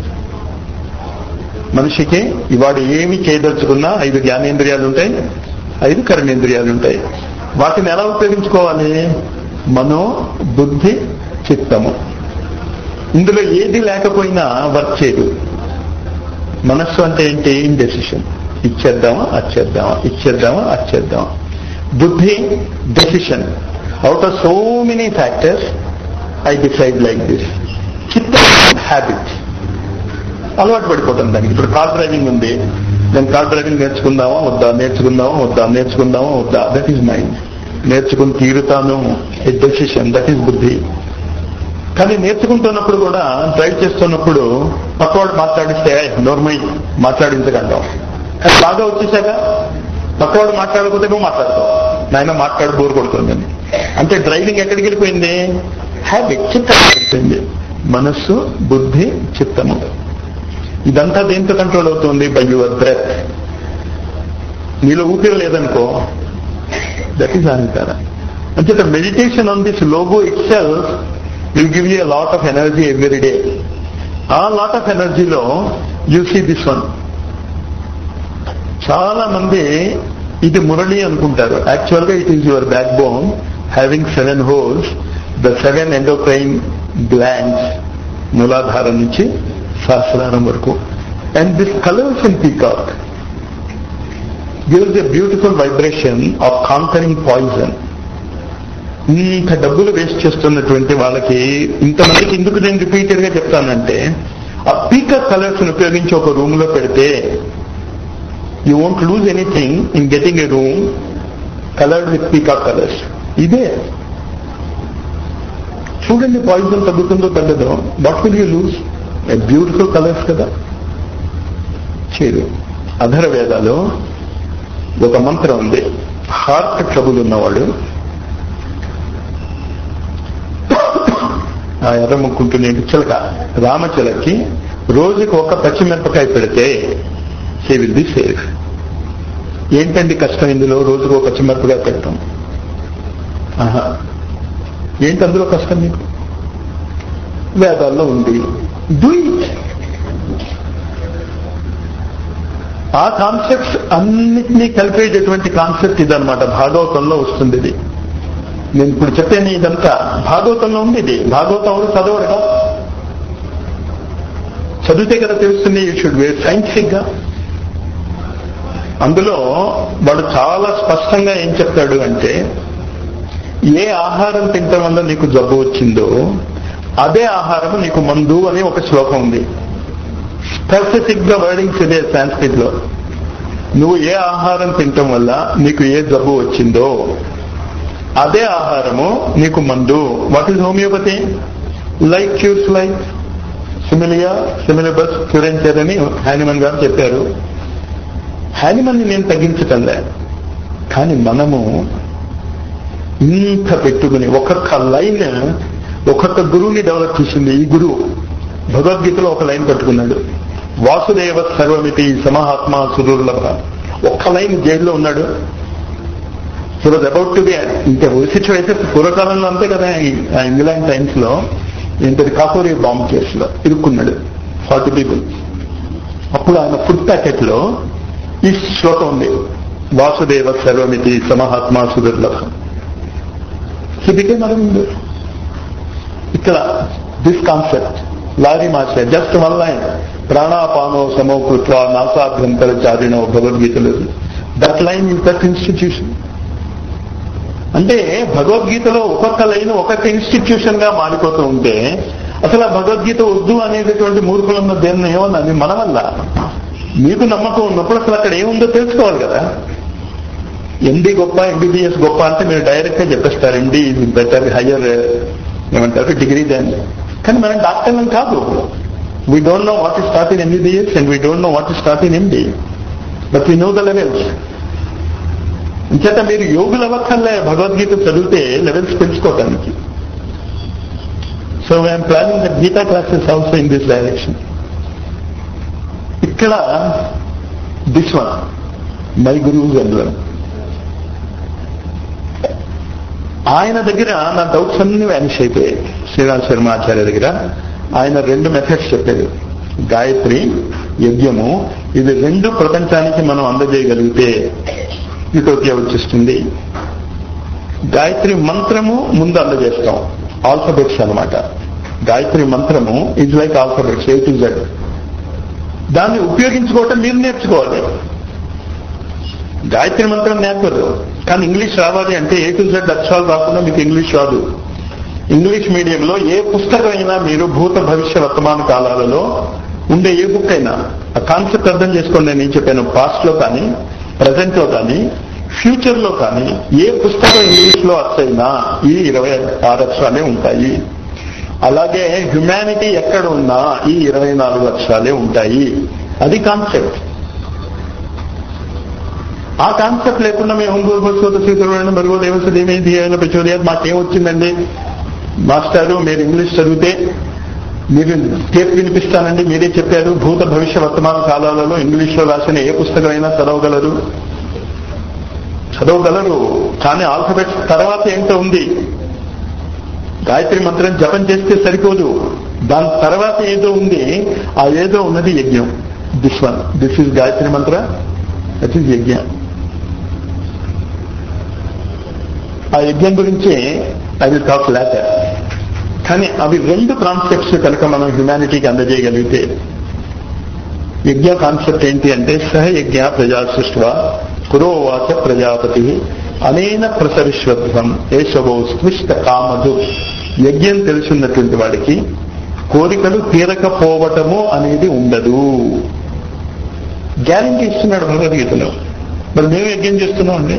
మనిషికి ఇవాడు ఏమి చేయదలుచుకున్నా ఐదు జ్ఞానేంద్రియాలు ఉంటాయి ఐదు కర్మేంద్రియాలు ఉంటాయి వాటిని ఎలా ఉపయోగించుకోవాలి మనో బుద్ధి చిత్తము ఇందులో ఏది లేకపోయినా వర్క్ చేయదు మనస్సు అంటే ఏంటి ఇండెసిషన్ ఇచ్చేద్దామా అచ్చేద్దామా ఇచ్చేద్దామా అచ్చేద్దామా బుద్ధి decision out of so many factors I decide like this చిత్త హ్యాబిట్ అలవాటు పడిపోతాం దానికి ఇప్పుడు కార్ డ్రైవింగ్ ఉంది నేను కార్ డ్రైవింగ్ నేర్చుకుందామా వద్దా నేర్చుకుందామా వద్దా నేర్చుకుందామా వద్దా దట్ ఈస్ మైండ్ నేర్చుకుని తీరుతాను ఏ డెసిషన్ దట్ ఈస్ బుద్ధి కానీ నేర్చుకుంటున్నప్పుడు కూడా డ్రైవ్ చేస్తున్నప్పుడు పక్కవాడు మాట్లాడిస్తే నోర్మై మాట్లాడించగంటాం కానీ బాగా వచ్చేసాక పక్కవాడు మాట్లాడకపోతే నువ్వు మాట్లాడతావు నాయన మాట్లాడు బోర్ కొడుతుందని అంటే డ్రైవింగ్ ఎక్కడికి వెళ్ళిపోయింది హ్యాబిట్ చిత్తం వెళ్ళిపోయింది మనస్సు బుద్ధి చిత్తము ఇదంతా దేంతో కంట్రోల్ అవుతుంది బై యువర్ బ్రెత్ నీలో ఊపిరి లేదనుకో దట్ ఈస్ అహంకార అంటే meditation on this logo itself will give you lot of energy every day ఆ లాట్ ఆఫ్ ఎనర్జీలో యూ సీ దిస్ వన్ చాలా మంది ఇది మురళి అనుకుంటారు యాక్చువల్ గా it is your backbone having seven holes the seven endocrine glands మూలాధారం నుంచి సహస్రారం వరకు and this colours in peacock gives a beautiful vibration of conquering poison ఇంత డబ్బులు వేస్ట్ చేస్తున్నటువంటి వాళ్ళకి ఇంతమందికి ఎందుకు నేను రిపీటెడ్ గా చెప్తానంటే ఆ పీకాక్ కలర్స్ ఉపయోగించి ఒక రూమ్ లో పెడితే you won't lose anything in getting a room coloured with peacock colours ఇదే చూడండి పాయిజన్ తగ్గుతుందో తగ్గదో what will you lose beautiful colours కదా చేరు అధర వేదాలు ఒక మంత్రం ఉంది హార్ట్ ట్రబుల్ ఉన్నవాడు ఆ ఎర్ర ముక్కుంటున్న చిలక రామచిలకి రోజుకి ఒక పచ్చిమిరపకాయ పెడితే సే విల్ బి సేఫ్ ఏంటండి కష్టం ఇందులో రోజుకు ఒక పచ్చిమిరపకాయ పెట్టడం ఆహా ఏంటి అందులో కష్టం మీకు వేదాల్లో ఉంది డూ ఇట్ ఆ కాన్సెప్ట్స్ అన్నిటినీ కలిపేటటువంటి కాన్సెప్ట్ ఇదనమాట భాగవతంలో వస్తుంది ఇది నేను ఇప్పుడు చెప్పాను ఇదంతా భాగవతంలో ఉంది ఇది భాగవతం ఎవరు చదవడుగా చదివితే కదా తెలుస్తుంది యూ షుడ్ వేర్ సైంటిఫిక్ గా అందులో వాడు చాలా స్పష్టంగా ఏం చెప్తాడు అంటే ఏ ఆహారం తినటం వల్ల నీకు జబ్బు వచ్చిందో అదే ఆహారం నీకు మందు అని ఒక శ్లోకం ఉంది స్పెసిఫిక్ గా వర్డింగ్స్ ఇదే సాంస్క్రిట్ లో నువ్వు ఏ ఆహారం తినటం వల్ల నీకు ఏ జబ్బు వచ్చిందో అదే ఆహారము నీకు మందు what is homoeopathy like cures like సిమిలియా సిమిలబస్ క్యూరెంచర్ అని హ్యానిమన్ గారు చెప్పారు హ్యానిమన్ ని నేను తగ్గించటంలే కానీ మనము ఇంత పెట్టుకుని ఒక్కొక్క లైన్ ఒక్కొక్క గురువుని డెవలప్ చేసింది ఈ గురువు భగవద్గీతలో ఒక లైన్ పట్టుకున్నాడు వాసుదేవ సర్వమితి సమహాత్మ సుదుర్లభ ఒక్క లైన్ జైల్లో ఉన్నాడు he was about to be ఇంకా సిచ్యువేషన్ పూర్వకాలంలో అంతే కదా ఈ- ఆ ఇంగ్లాండ్ టైమ్స్ లో ఇంతటి కాకోరీ బాంబ్ కేసులో ఇరుక్కున్నాడు ఫార్టీ పీపుల్ అప్పుడు ఆయన ఫుడ్ ప్యాకెట్ లో ఈ శ్లోకం ఉంది వాసుదేవ సర్వమితి సమహాత్మ సుదుర్లభం హీ బికేమ్ అరవింద్ ఇక్కడ this concept Lahiri master just one line ప్రాణాపానో సమో కృత్వ నాసాభ్యంతర చారిణో భగవద్గీతలు that line is that institution అంటే భగవద్గీతలో ఒక్కొక్క లైన్ ఒక్కొక్క ఇన్స్టిట్యూషన్ గా మారిపోతూ ఉంటే అసలు ఆ భగవద్గీత వద్దు అనేటటువంటి మూర్ఖులున్న దేన్ని ఏమన్నది మన వల్ల మీకు నమ్మకం ఉన్నప్పుడు అసలు అక్కడ ఏముందో తెలుసుకోవాలి కదా ఎండి గొప్ప ఎంబీబీఎస్ గొప్ప అంటే మీరు డైరెక్ట్ గా చెప్పేస్తారు ఎండి ఇది బెటర్ హయ్యర్ ఏమంటారు డిగ్రీ దాన్ని కానీ మనం డాక్టర్లం కాదు we don't know what is start in MBBS and we don't know what is start in MD but we know the levels ఇంచేత మీరు యోగులు అవ్వక్కర్లే భగవద్గీత చదివితే లెవెల్స్ పెంచుకోవటానికి so I'm planning the Gita classes also in this direction ఇక్కడ దిస్ వన్ మై గురువు అందులో ఆయన దగ్గర నా డౌట్స్ అన్ని వ్యానిష్ అయిపోయాయి శ్రీరామ్ శర్మ ఆచార్య దగ్గర ఆయన రెండు మెథడ్స్ చెప్పారు గాయత్రి యజ్ఞము ఇది రెండు ప్రపంచానికి మనం అందజేయగలిగితే యూటోపియా వచ్చేస్తుంది గాయత్రి మంత్రము ముందు అందజేస్తాం ఆల్ఫబెట్స్ అన్నమాట గాయత్రి మంత్రము is like alphabets A to Z దాన్ని ఉపయోగించుకోవటం మీరు నేర్చుకోవాలి గాయత్రి మంత్రం నేర్పదు కానీ ఇంగ్లీష్ రావాలి అంటే ఏ టు జెడ్ అక్షరాలు రాకుండా మీకు ఇంగ్లీష్ రాదు ఇంగ్లీష్ మీడియంలో ఏ పుస్తకం అయినా మీరు భూత భవిష్య వర్తమాన కాలాలలో ఉండే ఏ బుక్ అయినా ఆ కాన్సెప్ట్ అర్థం చేసుకోండి నేను చెప్పాను పాస్ట్ లో కానీ ప్రజెంట్ లో కానీ ఫ్యూచర్ లో కానీ ఏ పుస్తకం ఇంగ్లీష్ లో అచ్చైనా ఈ ఇరవై ఆరు అక్షరాలే ఉంటాయి అలాగే హ్యుమానిటీ ఎక్కడ ఉన్నా ఈ ఇరవై నాలుగు అక్షరాలే ఉంటాయి అది కాన్సెప్ట్ ఆ కాన్సెప్ట్ లేకుండా మేము భూర్భస్వత శ్రీకరణ మరుగో దేవస్థ దేమేది అయిన ప్రచోదయాలు మాకేం వచ్చిందండి మాస్టారు మీరు ఇంగ్లీష్ చదివితే మీరు టేప్ వినిపిస్తానండి మీరే చెప్పారు భూత భవిష్య వర్తమాన కాలాలలో ఇంగ్లీష్లో రాసిన ఏ పుస్తకమైనా చదవగలరు చదవగలరు కానీ ఆల్ఫబెట్స్ తర్వాత ఏంటో ఉంది గాయత్రి మంత్రం జపం చేస్తే సరిపోదు దాని తర్వాత ఏదో ఉంది ఆ ఏదో ఉన్నది యజ్ఞం this one this is Gayatri mantra that is యజ్ఞ ఆ యజ్ఞం గురించి ఐ విల్ టాక్ లేటర్ కానీ అవి రెండు కాన్సెప్ట్స్ కనుక మనం హ్యుమానిటీకి అందజేయగలిగితే యజ్ఞ కాన్సెప్ట్ ఏంటి అంటే సహయజ్ఞ ప్రజా సృష్వ పురోవాచ ప్రజాపతి అనేన ప్రసరిశ్వత్వం ఏషవో స్పృష్ట కామదు యజ్ఞం తెలుసున్నటువంటి వాడికి కోరికలు తీరకపోవటము అనేది ఉండదు గ్యారంటీ ఇస్తున్నాడు భగవద్గీతలో మరి మేము యజ్ఞం చేస్తున్నాం అండి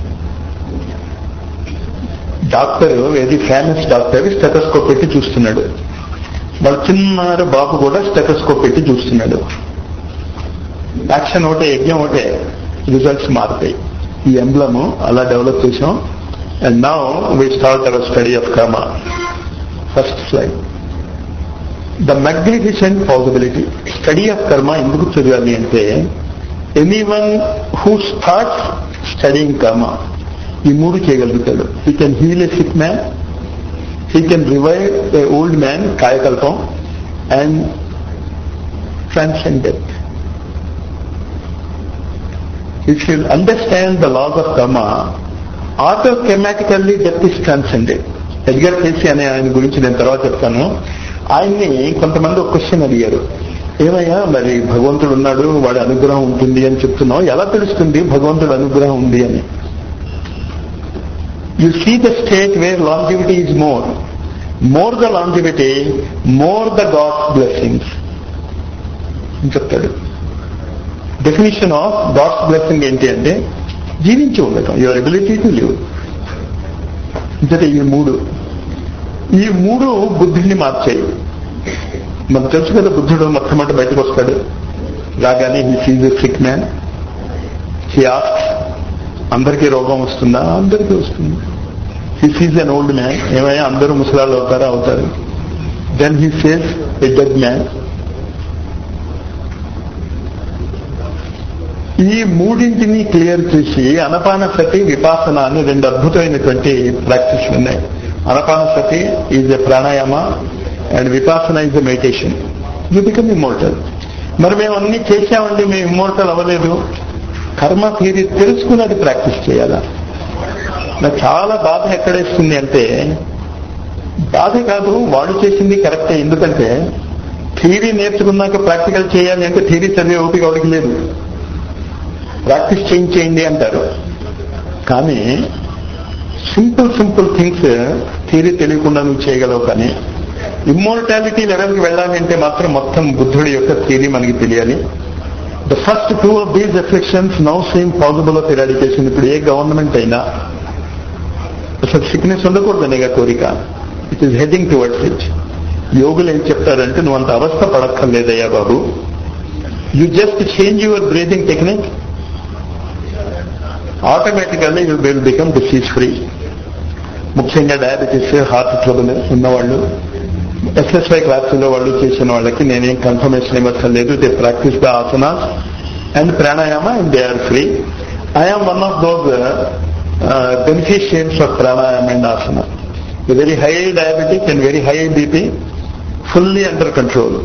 డాక్టర్ ఏది ఫేమస్ డాక్టర్ స్టెటస్కోప్ పెట్టి చూస్తున్నాడు వాళ్ళ చిన్నారు బాబు కూడా స్టెటస్కోప్ పెట్టి చూస్తున్నాడు యాక్షన్ ఒకటే యజ్ఞం ఒకటే రిజల్ట్స్ మారుతాయి ఈ ఎంబ్లమ్ అలా డెవలప్ చేసాం and now we start our study of karma first slide the magnificent possibility study of karma ఎందుకు చదవాలి అంటే any one who start studying karma ఈ మూడు చేయగలుగుతాడు he can heal a sick man he can revive a old man కాయకల్పం and transcend death if you understand the laws of karma, automatically death is transcended. Edgar Cayce అనే ఆయన గురించి నేను తర్వాత చెప్తాను ఆయన్ని కొంతమంది ఒక క్వశ్చన్ అడిగారు ఏమయ్యా మరి భగవంతుడు ఉన్నాడు వాడి అనుగ్రహం ఉంటుంది అని చెప్తున్నావు ఎలా తెలుస్తుంది భగవంతుడు అనుగ్రహం ఉంది అని you see the state where longevity is more more the longevity more the God's blessings అని చెప్తాడు డెఫినేషన్ ఆఫ్ గాడ్స్ బ్లెస్సింగ్ ఏంటి అంటే జీవించి ఉండటం యువర్ ఎబిలిటీ టు లివ్ అంటే ఈ మూడు ఈ మూడు బుద్ధిని మార్చాయి మనకు తెలుసు కదా బుద్ధుడు మొట్టమొదటి బయటకు వస్తాడు రాగానే he sees sick man he ask అందరికీ రోగం వస్తుందా అందరికీ వస్తుంది he sees an old man ఏమయ్యా అందరూ ముసలాళ్ళు అవుతారా అవుతారు then he sees a dead man ఈ మూడింటిని క్లియర్ చేసి అనపానసతి విపాసన అని రెండు అద్భుతమైనటువంటి ప్రాక్టీస్ ఉన్నాయి Anapanasati is a pranayama and Vipassana is a meditation you become immortal మరి మేము అన్ని చేశామండి మేము ఇమ్మోర్టల్ అవ్వలేదు కర్మ థియరీ తెలుసుకుని అది ప్రాక్టీస్ చేయాలా నాకు చాలా బాధ ఎక్కడేస్తుంది అంటే బాధ కాదు వాడు చేసింది కరెక్టే ఎందుకంటే థియరీ నేర్చుకున్నాక ప్రాక్టికల్ చేయాలి అంటే థియరీ చదివే ఓపిక వాడికి లేదు ప్రాక్టీస్ చేయించేయండి అంటారు కానీ సింపుల్ సింపుల్ థింగ్స్ థియరీ తెలియకుండా నువ్వు చేయగలవు కానీ ఇమ్మోర్టాలిటీ లెవెల్కి వెళ్ళాలి అంటే మాత్రం మొత్తం బుద్ధుడి యొక్క థియరీ మనకి తెలియాలి the first two of these reflections now same possible of eradication ఇప్పుడు ఏ గవర్నమెంట్ అయినా అసలు సిక్నెస్ ఉండకూడదనే కోరిక it is heading towards it యోగులు ఏం చెప్తారంటే నువ్వు అంత అవస్థ పడక్కర్లేదయ్యా బాబు you just change your breathing technique automatically you will become disease free ముఖ్యంగా డయాబెటీస్ హార్ట్ ట్రబుల్ ఉన్నవాళ్ళు ఎస్ఎస్వై క్లాసులో వాళ్ళు చేసిన వాళ్ళకి నేనేం కన్ఫర్మేషన్ ఇవ్వటం లేదు they practice the asanas and pranayama and they are free I'm one of those beneficiaries of pranayama and asana very high diabetic and very high BP fully under control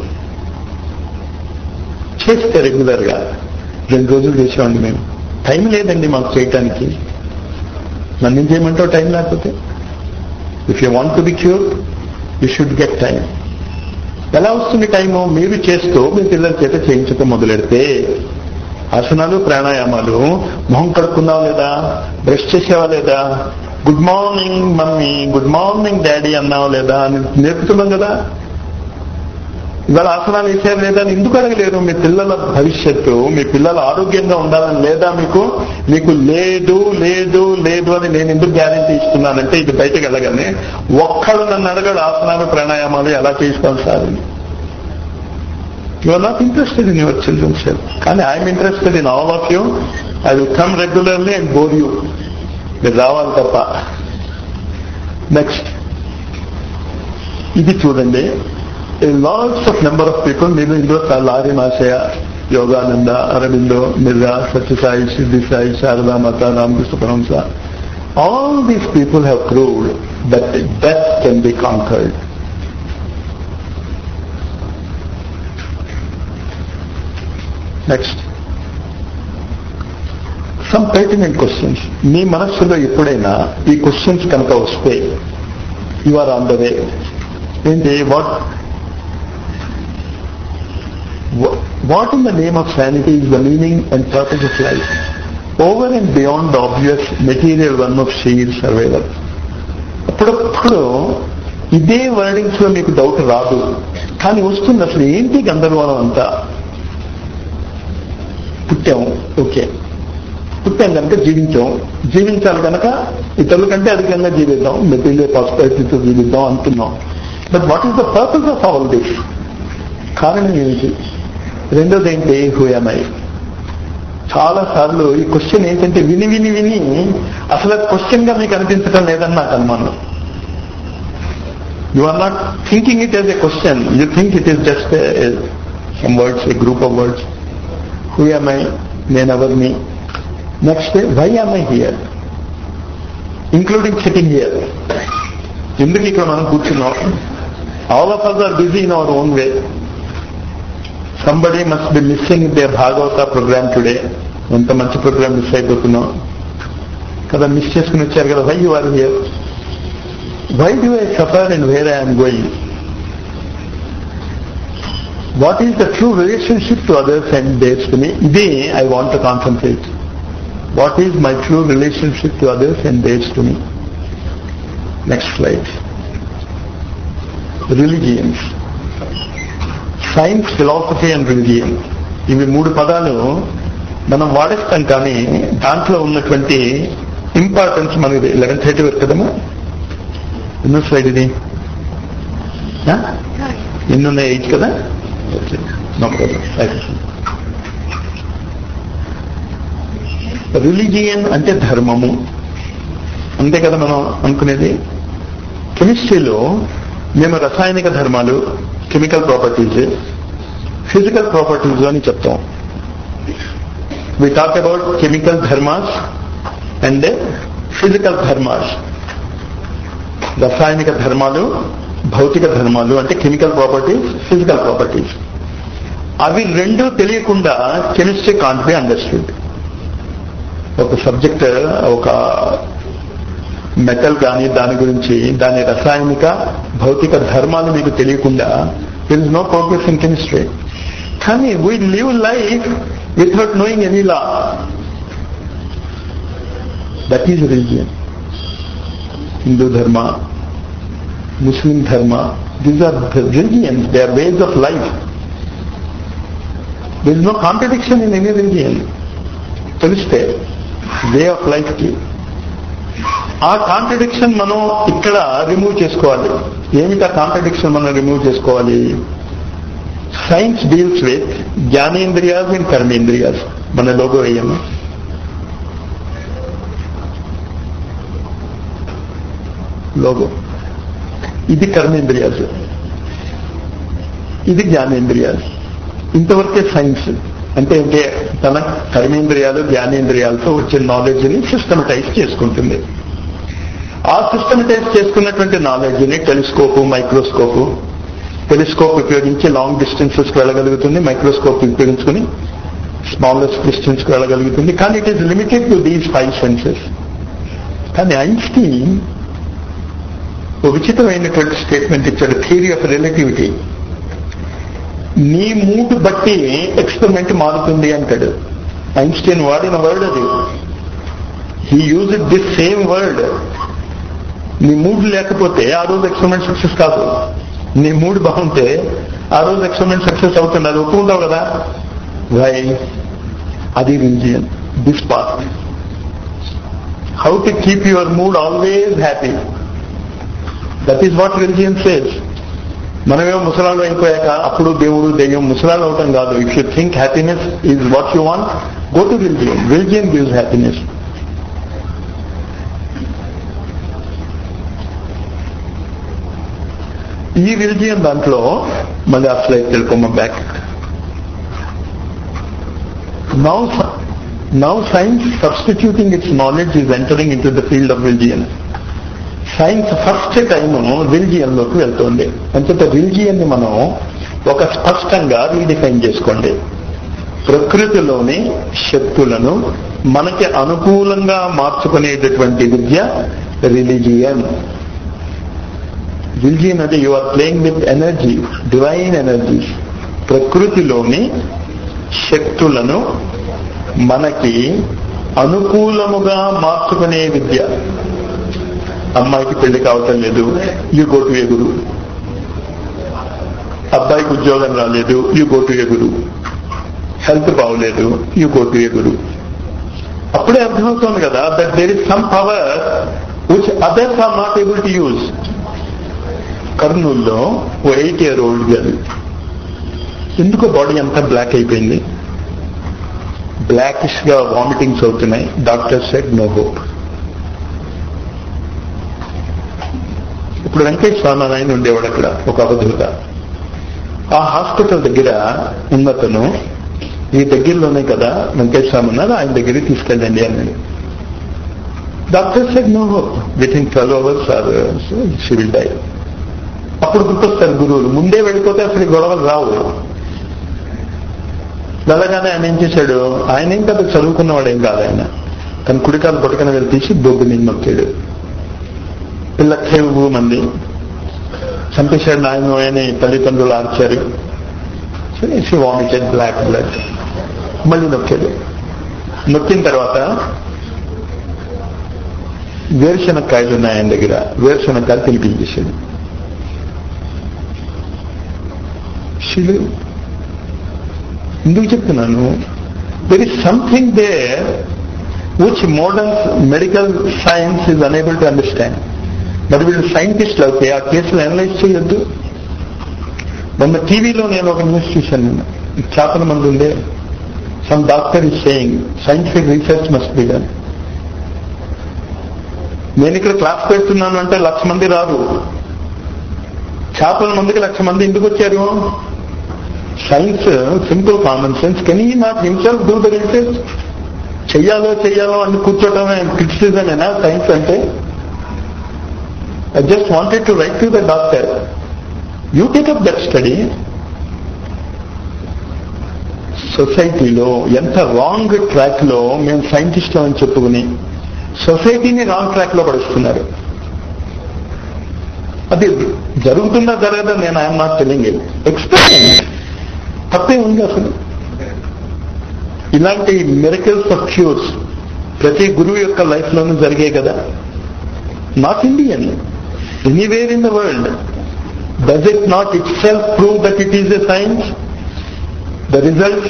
చేస్తే రెగ్యులర్ గా రెండు రోజులు చేసేవాడిని మేము టైం లేదండి మాకు చేయటానికి నన్ను ఏం చేయమంటావు టైం లేకపోతే if you want to be cure you should get time ఎలా వస్తుంది టైము మీరు చేస్తూ మీ పిల్లల చేత చేయించడం మొదలెడితే ఆసనాలు ప్రాణాయామాలు మొహం కడుక్కున్నావు లేదా బ్రష్ చేసావా లేదా good morning mummy good morning daddy అన్నావు లేదా అని నేర్పుతున్నాం కదా ఇవాళ ఆసనాలు వేసారు లేదా అని ఎందుకు అడగలేరు మీ పిల్లల భవిష్యత్తు మీ పిల్లల ఆరోగ్యంగా ఉండాలని లేదా మీకు మీకు లేదు లేదు లేదు అని నేను ఎందుకు గ్యారంటీ ఇస్తున్నానంటే ఇది బయటకు వెళ్ళగానే ఒక్కడు నన్ను అడగడు ఆసనాలు ప్రాణాయామాలు ఎలా చేస్తాం sir you are not interested in your children cell కానీ I'm interested in all of you I will come regularly and bore you మీరు రావాలి తప్ప నెక్స్ట్ ఇది చూడండి a lots of number of people, maybe ఇందులో లారీ మాసయ యోగానంద అరవిందో మిర్రా సత్యసాయి సిద్ధి సాయి శారదా మాత Ramakrishna పరమస all these people have proved that death can be conquered. Next. Some pertinent questions. మీ మనస్సులో ఎప్పుడైనా ఈ క్వశ్చన్స్ కనుక వస్తే you are on the way ఏంటి what what in the name of sanity is the meaning and purpose of life over and beyond the obvious material one of sheer survival అప్పుడప్పుడు ఇదే వర్డింగ్స్ లో మీకు డౌట్ రాదు కానీ వస్తుంది అసలు ఏంటి గందరగోళం అంతా పుట్టాం ఓకే పుట్టాం కనుక జీవించాం జీవించాలి కనుక ఇతరుల కంటే అధికంగా జీవిద్దాం మెటీరియల్ ప్రాస్పరిటీతో జీవిద్దాం అంటున్నాం but what is the purpose of all this కారణం ఏమిటి రెండోది ఏంటి హూయమై చాలా సార్లు ఈ క్వశ్చన్ ఏంటంటే విని విని విని అసలు క్వశ్చన్ గా మీకు అనిపించడం లేదని నాకు అనుమానం you are not thinking it as a question you think it is just some words a group of words who am I నేను ఎవరిని next why am I here including sitting here ఎందుకు ఇక్కడ మనం కూర్చున్నాం all of us are busy in our own way somebody must be missing they Bhagavata programme today ఎంత మంచి ప్రోగ్రామ్ మిస్ అయిపోతున్నాం కదా మిస్ చేసుకుని వచ్చారు కదా why you are here why do I suffer and where I'm going what is the true relationship to others and destiny ఇదే I want to concentrate what is my true relationship to others and destiny next slide religions science philosophy and religion ఇవి మూడు పదాలు మనం వాడేస్తాం కానీ దాంట్లో ఉన్నటువంటి ఇంపార్టెన్స్ మనకి లెవెన్ థర్టీ వరకు కదమ్మా ఎన్నో స్లైడ్ ఇది ఎన్ని ఉన్నాయి ఎయిట్ కదా నో ప్రాబ్లం రిలీజియన్ అంటే ధర్మము అంతే కదా మనం అనుకునేది కెమిస్ట్రీలో మేము రసాయనిక ధర్మాలు కెమికల్ ప్రాపర్టీస్ ఫిజికల్ ప్రాపర్టీస్ అని చెప్తాం we talk about chemical dharmas and physical dharmas రసాయనిక ధర్మాలు భౌతిక ధర్మాలు అంటే కెమికల్ ప్రాపర్టీస్ ఫిజికల్ ప్రాపర్టీస్ అవి రెండు తెలియకుండా కెమిస్ట్రీ కాంట్ బి అండర్స్టూడ్ ఒక సబ్జెక్ట్ ఒక మెటల్ కానీ దాని గురించి దాని రసాయనిక భౌతిక ధర్మాలు మీకు తెలియకుండా there is no progress in chemistry కానీ we live life without knowing any law that is religion Hindu dharma Muslim dharma these are religions they are ways of life there is no contradiction in any religion తెలిస్తే వే ఆఫ్ లైఫ్ కి ఆ కాంట్రడిక్షన్ మనం ఇక్కడ రిమూవ్ చేసుకోవాలి ఏమిటి ఆ కాంట్రడిక్షన్ మనం రిమూవ్ చేసుకోవాలి సైన్స్ డీల్స్ విత్ జ్ఞానేంద్రియాస్ అండ్ కర్మేంద్రియాస్ మన లోగో వేయము లోగో ఇది కర్మేంద్రియాస్ ఇది జ్ఞానేంద్రియాలు ఇంతవరకే సైన్స్ అంటే అంటే తన కర్మేంద్రియాలు జ్ఞానేంద్రియాలతో వచ్చే నాలెడ్జ్ ని సిస్టమటైజ్ చేసుకుంటుంది ఆ సిస్టమటైజ్ చేసుకున్నటువంటి నాలెడ్జ్ ని టెలిస్కోప్ మైక్రోస్కోప్ టెలిస్కోప్ ఉపయోగించి లాంగ్ డిస్టెన్సెస్ కి వెళ్ళగలుగుతుంది మైక్రోస్కోప్ ఉపయోగించుకుని స్మాలెస్ట్ డిస్టెన్స్ కి వెళ్ళగలుగుతుంది కానీ it is limited to these five senses కానీ ఐన్స్టీన్ ఒక విచిత్రమైనటువంటి స్టేట్మెంట్ ఇచ్చాడు థియరీ ఆఫ్ రిలేటివిటీ నీ మూడ్ బట్టి ఎక్స్పెరిమెంట్ మారుతుంది అంటాడు ఐన్స్టీన్ వాడిన వర్డ్ అది he use this same word నీ మూడ్ లేకపోతే ఆ రోజు ఎక్స్పెరిమెంట్ సక్సెస్ కాదు నీ మూడ్ బాగుంటే ఆ రోజు ఎక్స్పెరిమెంట్ సక్సెస్ అవుతుంది అది ఒప్పుకుంటావు కదా వై అది religion this path how to keep your mood always happy that is what religion says మనమేమో ముసలాళ్ళు అయిపోయాక అప్పుడు దేవుడు దెయ్యం ముసలాళ్ళు అవటం కాదు if you think happiness is what you want go to religion religion gives happiness ఈ రిలిజియన్ దాంట్లో మళ్ళీ ఆ ఫ్లైట్ వెళ్ళుకోమ back now now science substituting its knowledge is entering in to the field of religion science first time religion లోకి వెళ్తుంది అంచేత రిలిజియన్ ని మనం ఒక స్పష్టంగా రీడిఫైన్ చేసుకోండి ప్రకృతిలోని శక్తులను మనకి అనుకూలంగా మార్చుకునేటటువంటి విద్య రిలిజియన్ రిలిజియన్ అంటే you are playing with energy divine energy ప్రకృతిలోని శక్తులను మనకి అనుకూలముగా మార్చుకునే విద్య అమ్మాయికి పెళ్లి కావటం లేదు you go to a guru అబ్బాయికి ఉద్యోగం రాలేదు you go to a guru health బాగోలేదు you go to a guru అప్పుడే అర్థమవుతుంది కదా that there is some power which others are not able to use కర్నూల్లో ఓ ఎయిట్ ఇయర్ ఓల్డ్ గర్ల్ ఎందుకో బాడీ అంతా బ్లాక్ అయిపోయింది బ్లాకిష్ గా వామిటింగ్స్ అవుతున్నాయి డాక్టర్ సెడ్ నో హోప్ ఇప్పుడు వెంకటేష్ స్వామి ఆయన ఉండేవాడు అక్కడ ఒక అవధులుగా ఆ హాస్పిటల్ దగ్గర ఉన్నతను ఈ దగ్గరలోనే కదా వెంకటేష్ స్వామి ఉన్నారు ఆయన దగ్గరికి తీసుకెళ్ళండి అన్నాడు doctor said no hope within twelve hours or she will die అప్పుడు గుర్తొస్తారు గురువులు ముందే వెళ్ళిపోతే అసలు ఈ గొడవలు రావు వెళ్ళగానే ఆయన ఏం చేశాడు ఆయన ఏం కదా చదువుకున్నవాడు ఏం కాదు ఆయన తన కుడికాలు పట్టుకుని వెళ్ళి తీసి బొగ్గు మీద నొక్కాడు పిల్ల కేవు మంది చంపేశాడు నాయన అని తల్లిదండ్రులు ఆర్చారు సరే వామిటెడ్ బ్లాక్ బ్లడ్ మళ్ళీ నొక్కాడు నొక్కిన తర్వాత వేరుశనక్కాయలు ఉన్నాయి ఆయన దగ్గర వేరుశనక్కాయలు తినిపించేశాడు శిలు ఎందుకు చెప్తున్నాను there is something there which modern medical science is unable to understand మరి వీళ్ళు సైంటిస్టులు అయితే ఆ కేసులు అనలైజ్ చేయొద్దు మొన్న టీవీలో నేను ఒక న్యూస్ చూశాను నిన్న చేపల మంది ఉండే some doctor is saying scientific research must be done నేను ఇక్కడ క్లాస్ పెడుతున్నాను అంటే లక్ష మంది రారు చేపల మందికి లక్ష మంది ఎందుకు వచ్చారు science simple common sense can he not himself do the research చెయ్యాలో చెయ్యాలో అని కూర్చోటమే క్రిటిసిజమేనా సైన్స్ అంటే I just wanted to write to the doctor you take up that study సొసైటీలో ఎంత రాంగ్ ట్రాక్ లో మేము సైంటిస్ట్ అని చెప్పుకుని సొసైటీని రాంగ్ ట్రాక్ లో పడుస్తున్నారు అది జరుగుతుందా జరగదా నేను I'm not telling it experience తప్పే ఉంది అసలు ఇలాంటి మెరికల్స్ ఆఫ్ క్యూర్స్ ప్రతి గురువు యొక్క లైఫ్ లోనూ జరిగాయి కదా not Indian anywhere in the world does it not itself prove that it is a science the result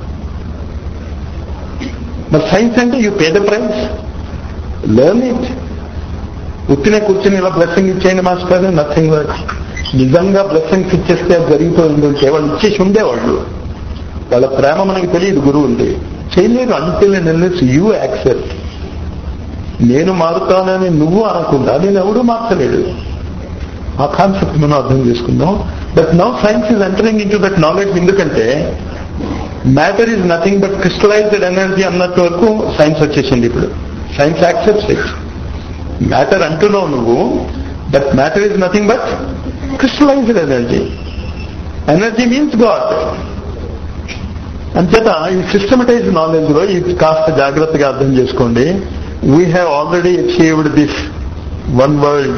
మరి సైన్స్ అంటే you pay the price learn it ఉత్తినే కూర్చొని ఇలా బ్లెస్సింగ్ ఇచ్చేయండి మాస్టర్ నథింగ్ వర్క్ నిజంగా బ్లెస్సింగ్స్ ఇచ్చేస్తే అది జరిగిపోయింది ఉంటే వాళ్ళు ఇచ్చేసి ఉండేవాళ్ళు వాళ్ళ ప్రేమ మనకి తెలియదు గురువు ఉంది చేయలేరు అంటిల్ నెల్లెస్ యూ యాక్సెప్ట్ నేను మారుతానని నువ్వు అనకుండా నేను ఎవడూ మార్చలేడు ఆ కాన్సెప్ట్ మనం అర్థం చేసుకుందాం but now science is entering in to that knowledge ఎందుకంటే matter is nothing but crystallized energy అన్నట్టు వరకు సైన్స్ వచ్చేసింది ఇప్పుడు సైన్స్ యాక్సెప్ట్స్ ఇట్ మ్యాటర్ అంటున్నావు నువ్వు that matter is nothing but crystallized energy energy means God అంచేత ఈ సిస్టమటైజ్ నాలెడ్జ్ లో ఇది కాస్త జాగ్రత్తగా అర్థం చేసుకోండి we have already achieved this one world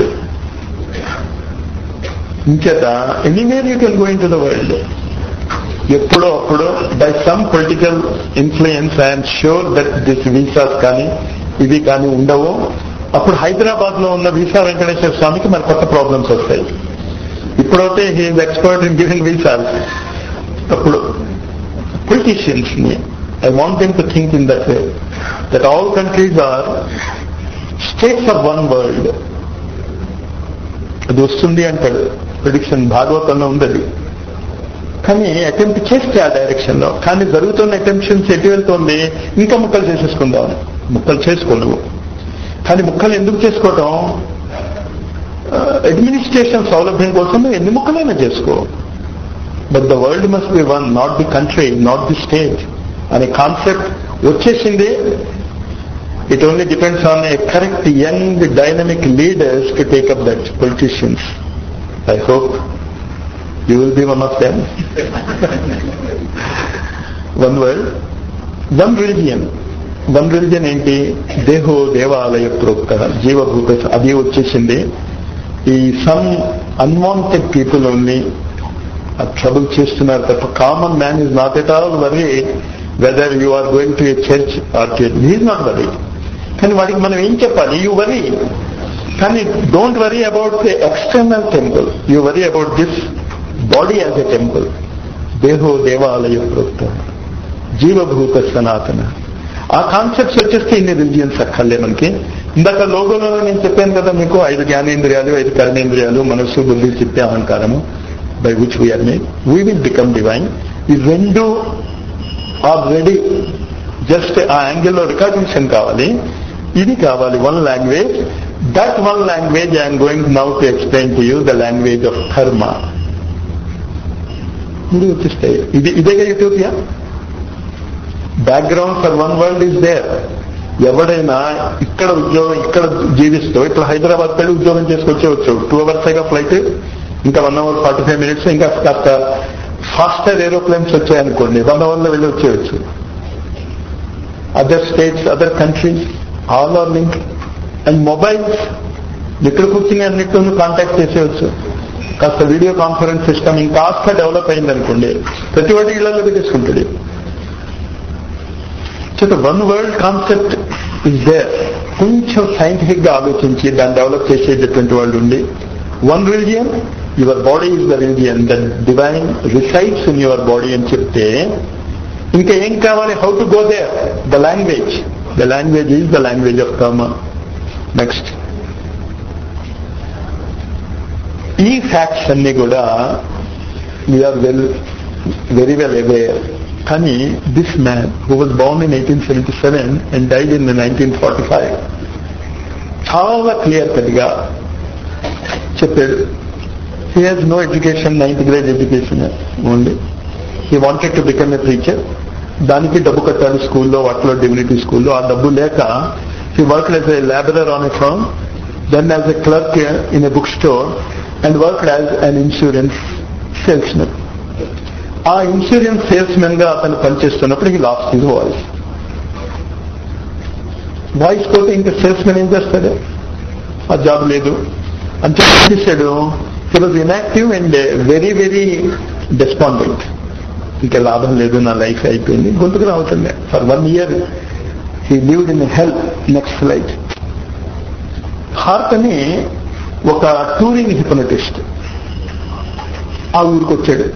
ఇంచేత anywhere you can go in to the world ఎప్పుడో అప్పుడు by some political influence I'm sure that this visas కానీ ఇవి కానీ ఉండవు అప్పుడు హైదరాబాద్ లో ఉన్న వీసా వెంకటేశ్వర స్వామికి మరి కొత్త ప్రాబ్లమ్స్ వస్తాయి ఇప్పుడైతే he is expert in giving visas అప్పుడు పొలిటీషియన్స్ ని I want them to think in that way that all countries are states of one world అది వస్తుంది అంటాడు ప్రిడిక్షన్ భాగవతంలో ఉంది అది కానీ అటెంప్ట్ చేస్తే ఆ డైరెక్షన్ లో కానీ జరుగుతున్న అటెంప్షన్స్ ఎటు వెళ్తుంది ఇంకా ముక్కలు చేసేసుకుందాం ముక్కలు చేసుకోలేవు కానీ ముక్కలు ఎందుకు చేసుకోవటం అడ్మినిస్ట్రేషన్ సౌలభ్యం కోసం నువ్వు ఎన్ని ముక్కలైనా చేసుకో but the world must be one not the country not the state అనే కాన్సెప్ట్ వచ్చేసింది it only depends on a correct young dynamic leaders to take up that politicians I hope you will be one of them one world one religion one religion ఏంటి దేహో దేవాలయ ప్రోక్త జీవభూత అది వచ్చేసింది ఈ some unwanted people only trouble చేస్తున్నారు తప్ప common man is not at all worry whether you are going to a church or he not worry కానీ వాడికి మనం ఏం చెప్పాలి యూ వరీ కానీ don't worry about the external temple you worry about this body as a temple దేహో దేవాలయ ప్రోక్త జీవభూత సనాతన ఆ కాన్సెప్ట్స్ వచ్చేస్తే ఇన్ని రిలిజియన్స్ అక్కర్లే మనకి ఇందాక లోగోలో నేను చెప్పాను కదా మీకు ఐదు జ్ఞానేంద్రియాలు ఐదు కర్మేంద్రియాలు మనస్సు బుద్ధి చిత్తే అహంకారము by which we are made we will become divine ఈ రెండు ఆర్ రెడీ జస్ట్ ఆ యాంగిల్లో రికాగ్నిషన్ కావాలి ఇది కావాలి one language that one language I'm going now to explain to you the language of karma ఇది వచ్చేస్తాయి ఇది ఇదేగా utopia background for one world is there ఎవడైనా ఇక్కడ ఉద్యోగం ఇక్కడ జీవిస్తూ ఇట్లా హైదరాబాద్ వెళ్ళి ఉద్యోగం చేసుకొచ్చేవచ్చు టూ అవర్స్ గా ఫ్లైట్ ఇంకా one hour forty five minutes ఇంకా కాస్త ఫాస్టర్ ఏరోప్లేన్స్ వచ్చాయనుకోండి వన్ అవర్ లో వెళ్ళి వచ్చేయచ్చు other states other countries all are link and mobiles ఇక్కడ కూర్చుని అన్నిటిని కాంటాక్ట్ చేసేయచ్చు కాస్త వీడియో కాన్ఫరెన్స్ సిస్టమ్ ఇంకాస్త డెవలప్ అయింది అనుకోండి ప్రతి వాటి ఇళ్లలో పెట్టేసుకుంటాడు చేత one world concept is there కొంచెం సైంటిఫిక్ గా ఆలోచించి దాన్ని డెవలప్ చేసేటటువంటి వాళ్ళు ఉండి one religion your body is the religion the divine resides in your body అని చెప్తే ఇంకా ఏం కావాలి how to go there the language the language is the language of karma next ఈ ఫ్యాక్ట్స్ అన్ని కూడా we are well very well aware కానీ this man who was bound in eighteen seventy seven and died in nineteen forty five చాలా క్లియర్ కట్గా చెప్పాడు he has no education ninth grade education only he wanted to become a teacher దానికి డబ్బు కట్టాలి స్కూల్లో వాటిలో డివినిటీ స్కూల్లో ఆ డబ్బు లేక he work as a labourer on a firm then as a clerk in a book store and work as an insurance salesmen ఆ ఇన్సూరెన్స్ సేల్స్ మెన్ గా అతను పనిచేస్తున్నప్పుడు ఈ లాస్ట్ హిజ్ వాయిస్ వాయిస్ పోతే ఇంకా సేల్స్ మెన్ ఏం చేస్తాడు ఆ జాబ్ లేదు అంతే చేశాడు he was inactive and very very despondent ఇంకా లాభం లేదు నా లైఫ్ అయిపోయింది గొంతుకు రావుతుంది for one year he lived in health next flight heart అని ఒక టూరింగ్ హిప్నటిస్ట్ ఆ ఊరికి వచ్చాడు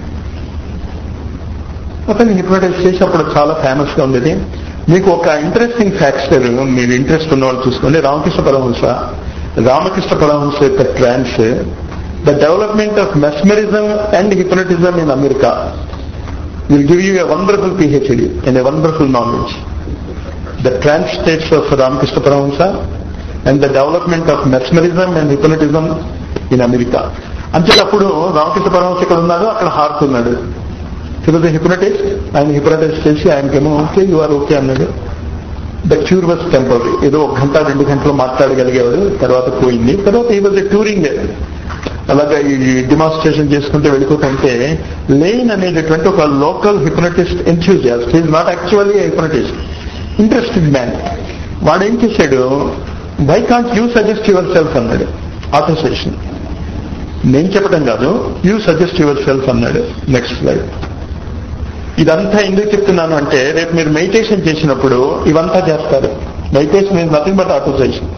అతన్ని హిప్నటైజ్ చేసి అప్పుడు చాలా ఫేమస్ గా ఉండేది మీకు ఒక ఇంట్రెస్టింగ్ ఫ్యాక్టర్ మీరు ఇంట్రెస్ట్ ఉన్న వాళ్ళు చూసుకోండి రామకృష్ణ పరమహంస రామకృష్ణ పరమహంస యొక్క trance the development of mesmerism and hypnotism in America will give you a wonderful PhD and a wonderful knowledge the trance states of Ramakrishna Paramahansa and the development of mesmerism and hypnotism in America అంతే అప్పుడు రామకృష్ణ పరమహంస ఇక్కడ ఉన్నాడు అక్కడ హార్ట్ ఉన్నాడు తర్వాత హిప్నటైజ్ ఆయన హిప్నటైజ్ చేసి ఆయనకేమో ఓకే యు ఆర్ ఓకే అన్నాడు ద క్యూర్ వాజ్ టెంపరీ ఏదో ఒక గంట రెండు గంటలు మాట్లాడగలిగేవాడు తర్వాత పోయింది తర్వాత ఈ వాజ్ టూరింగ్ అలాగా ఈ డిమాన్స్ట్రేషన్ చేసుకుంటూ వెళ్ళిపోతుంటే లేన్ అనేటటువంటి ఒక local hypnotist enthusiast is not actually hypnotist interested man వాడు ఏం చేశాడు why can't you suggest yourself అన్నాడు ఆటోసేషన్ నేను చెప్పడం కాదు యూ సజెస్ట్ యువర్ సెల్ఫ్ అన్నాడు నెక్స్ట్ స్లైడ్ ఇదంతా ఎందుకు చెప్తున్నాను అంటే రేపు మీరు మెడిటేషన్ చేసినప్పుడు ఇవంతా చేస్తారు meditation is nothing but autosuggestion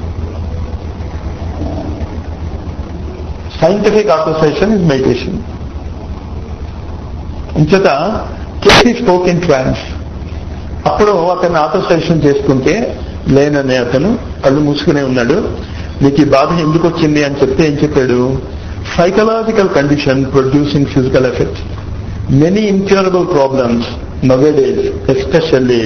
scientific autosuggestion is meditation ఇంచేత కేసీ స్పోక్ ఇన్ ట్రాన్స్ అప్పుడు అతను ఆటోసైషన్ చేసుకుంటే లేననే అతను కళ్ళు మూసుకునే ఉన్నాడు నీకు ఈ బాధ ఎందుకు వచ్చింది అని చెప్తే ఏం చెప్పాడు psychological condition producing physical effects many incurable problems nowadays, especially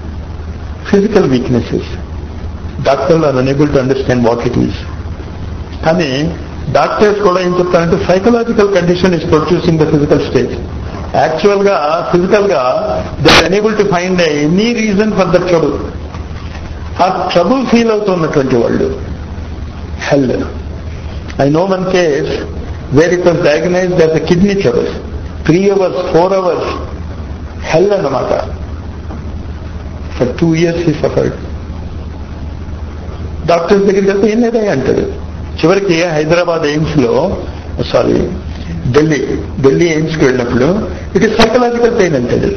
physical weaknesses. Doctors are unable to understand what it is. కానీ డాక్టర్స్ కూడా ఏం చెప్తారంటే psychological condition is producing the physical stage actual గా ఫిజికల్ గా they are enable to find any reason for the trouble ఆ ట్రబుల్ ఫీల్ అవుతున్నటువంటి వాళ్ళు hell I know one case where it was diagnosed as a kidney trouble three hours four hours hell అన్నమాట ఫర్ టూ ఇయర్స్ ఈ సఫర్డ్ డాక్టర్స్ దగ్గరికి వెళ్తే ఏం లేదా అంటారు చివరికి హైదరాబాద్ ఎయిమ్స్ లో సారీ ఢిల్లీ ఢిల్లీ ఎయిమ్స్ కి వెళ్ళినప్పుడు ఇట్ ఇస్ సైకలాజికల్ పెయిన్ అంటాడు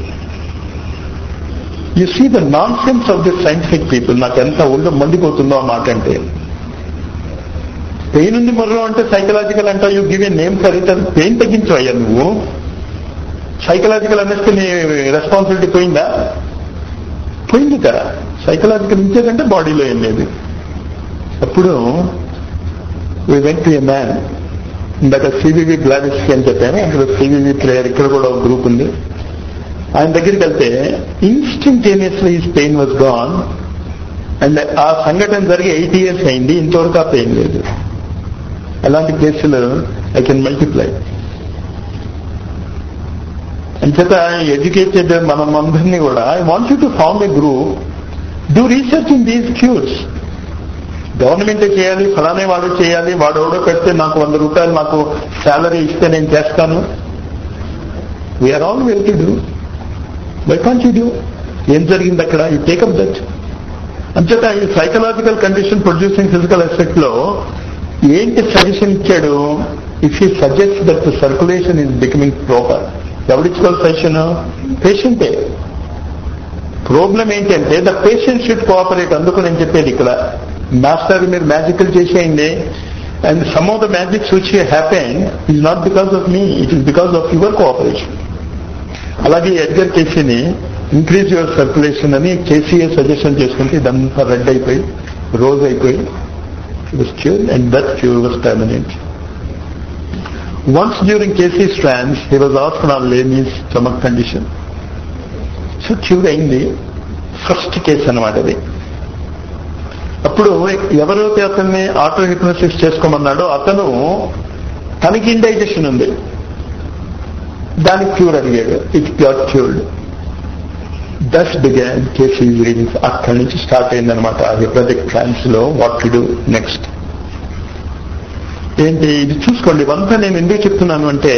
you see the nonsense of this scientific people నాకు ఎంత ఒళ్ళు మండిపోతుందో ఆ మాట అంటే పెయిన్ ఉంది మొర్రో అంటే సైకలాజికల్ అంటావు you give a name for it అది పెయిన్ తగ్గించు అయ్యా నువ్వు సైకలాజికల్ అనేస్తే నీ రెస్పాన్సిబిలిటీ పోయిందా పోయింది కదా సైకలాజికల్ ఇంకేదంటే బాడీలో ఏం లేదు అప్పుడు వి వెంట్ ఏ మ్యాన్ ఇందాక సివివి బ్లాడిస్కి అని చెప్పాను అక్కడ సివివి ప్లేయర్ ఇక్కడ కూడా ఒక గ్రూప్ ఉంది ఆయన దగ్గరికి వెళ్తే instantaneously his pain was gone and ఆ సంఘటన జరిగి ఎయిట్ ఇయర్స్ అయింది ఇంతవరకు ఆ పెయిన్ లేదు అలాంటి కేసులు ఐ కెన్ మల్టిప్లై అంచేత ఎడ్యుకేటెడ్ మనం అందరినీ కూడా I want you to form a group do research in these cures గవర్నమెంటే చేయాలి ఫలానే వాడు చేయాలి వాడు ఎవడో పెడితే నాకు వంద రూపాయలు నాకు శాలరీ ఇస్తే నేను చేస్తాను we are all well to do by can't you do ఏం జరిగింది అక్కడ యూ టేకప్ దట్ అంచేత ఈ psychological condition producing physical effect లో ఏంటి సజెషన్ ఇచ్చాడు if you suggest that circulation is becoming proper ఎవరిచ్చుకోవాలి సజెషన్ పేషెంటే ప్రాబ్లం ఏంటంటే ద పేషెంట్ షుడ్ కోఆపరేట్ అందుకు నేను చెప్పేది ఇక్కడ మాస్టర్ మీరు మ్యాజికల్ చేసేయండి and some of the magics which happen is not because of me it is because of your cooperation అలాగే ఎడ్గర్ కేసీని ఇంక్రీజ్ యువర్ సర్క్యులేషన్ అని కేసీఏ సజెషన్ చేసుకుంటే ఇదంతా రెడ్ అయిపోయి రోజ్ అయిపోయి was cured and that cure was permanent. Once during Casey's trance, he was asked on Leni's stomach condition. So cure అయింది ఫస్ట్ కేసు అనమాట అది అప్పుడు ఎవరైతే అతన్ని ఆటో హిప్నోసిస్ చేసుకోమన్నాడో అతను తనకి ఇండైజెషన్ ఉంది దానికి క్యూర్ అడిగాడు it got cured thus began Cayce readings అక్కడి నుంచి స్టార్ట్ అయిందనమాట హిప్నటిక్ ట్రాన్స్ లో వాట్ టు డూ నెక్స్ట్ ఏంటి ఇది చూసుకోండి ఇవంతా నేను ఎందుకు చెప్తున్నాను అంటే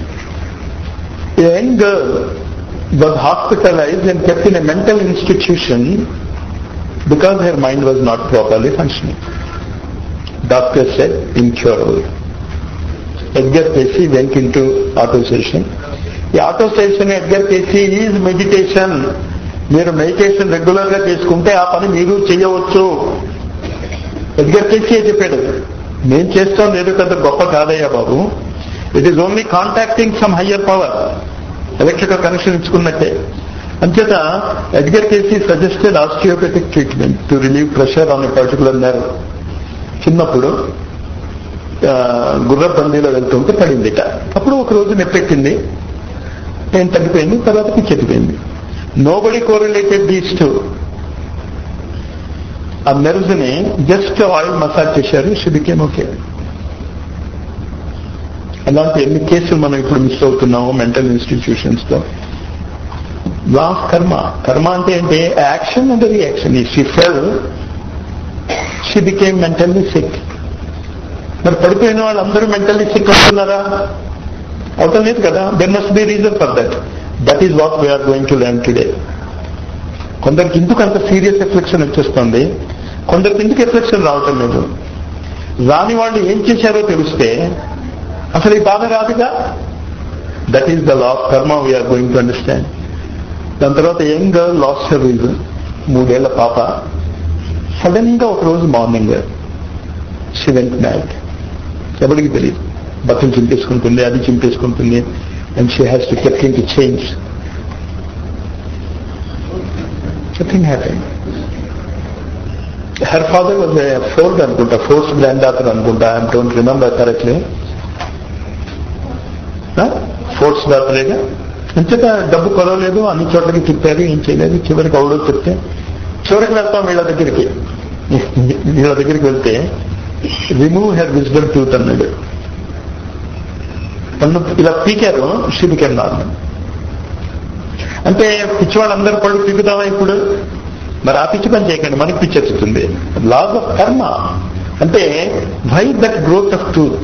young girl was hospitalized and kept in a mental institution because her mind was not properly functioning. Doctor said incurable. Edgar Casey went into auto station. ఈ auto station Edgar Cayce is meditation మీరు మెడిటేషన్ రెగ్యులర్ గా చేసుకుంటే ఆ పని మీరు చేయవచ్చు ఎడ్గర్ కేసీ చెప్పాడు నేను చేస్తాను లేదు పెద్ద గొప్ప కాదయ్యా బాబు it is only contacting some higher power electrical connection ఇచ్చుకున్నట్టే అంచేత Edgar Cayce suggested osteopathic treatment to relieve pressure on a particular nerve చిన్నప్పుడు గుర్ర బందీలో వెళ్తుంటే పడిందిట అప్పుడు ఒక రోజు నెప్పెట్టింది నేను తగ్గిపోయింది తర్వాత పిచ్చెక్కిపోయింది నోబడి కోరిలేటెడ్ దీస్ టు ఆ నెర్వ్స్ ని జస్ట్ ఆయిల్ మసాజ్ చేశారు షీ బికేమ్ ఓకే అలాంటి ఎన్ని కేసులు మనం ఇప్పుడు మిస్ అవుతున్నాము మెంటల్ ఇన్స్టిట్యూషన్స్ లో లా ఆఫ్ కర్మ కర్మ అంటే ఏంటి యాక్షన్ అండ్ రియాక్షన్ ఈ she fell she became mentally sick మరి పడిపోయిన వాళ్ళందరూ మెంటల్లీ సిక్ అవుతున్నారా అవటం లేదు కదా there must be reason for that that is what we are going to learn today కొందరికి ఇందుకు అంత సీరియస్ రిఫ్లెక్షన్ వచ్చేస్తుంది కొందరికి ఇందుకు రిఫ్లెక్షన్ రావటం లేదు రాని వాళ్ళు ఏం చేశారో తెలిస్తే అసలు ఈ బాధ రాదుగా that is the law of karma we are going to understand దాని తర్వాత young girl lost her reason మూడేళ్ల పాప సడన్ గా ఒక రోజు మార్నింగ్ షీ వెంట్ బ్యాక్ ఎవరికి తెలియదు బట్టలు చింపేసుకుంటుంది అది చింపేసుకుంటుంది అండ్ షీ హ్యాస్ టు కెప్టింగ్ to change nothing happen her father was fourth అనుకుంటా ఫోర్త్ గ్రాండ్ డాటర్ అనుకుంటా ఐ డోంట్ రిమెంబర్ కరెక్ట్లీ ఫోర్స్ డాక్టరేగా అంచేత డబ్బు కొలవలేదు అన్ని చోట్లకి తిప్పారు ఏం చేయలేదు చివరికి ఎవడో చెప్తే చివరికి వెళ్తాం వీళ్ళ దగ్గరికి వీళ్ళ దగ్గరికి వెళ్తే రిమూవ్ హెర్ విజ్డమ్ టూత్ అన్నాడు పన్ను ఇలా పీకారు షీ బికెన్ నార్మల్ అంటే పిచ్చివాళ్ళందరూ పళ్ళు పీకుతావా ఇప్పుడు మరి ఆ పిచ్చి పని చేయకండి మనకి పిచ్చి వచ్చుతుంది లాస్ ఆఫ్ కర్మ అంటే why that growth of truth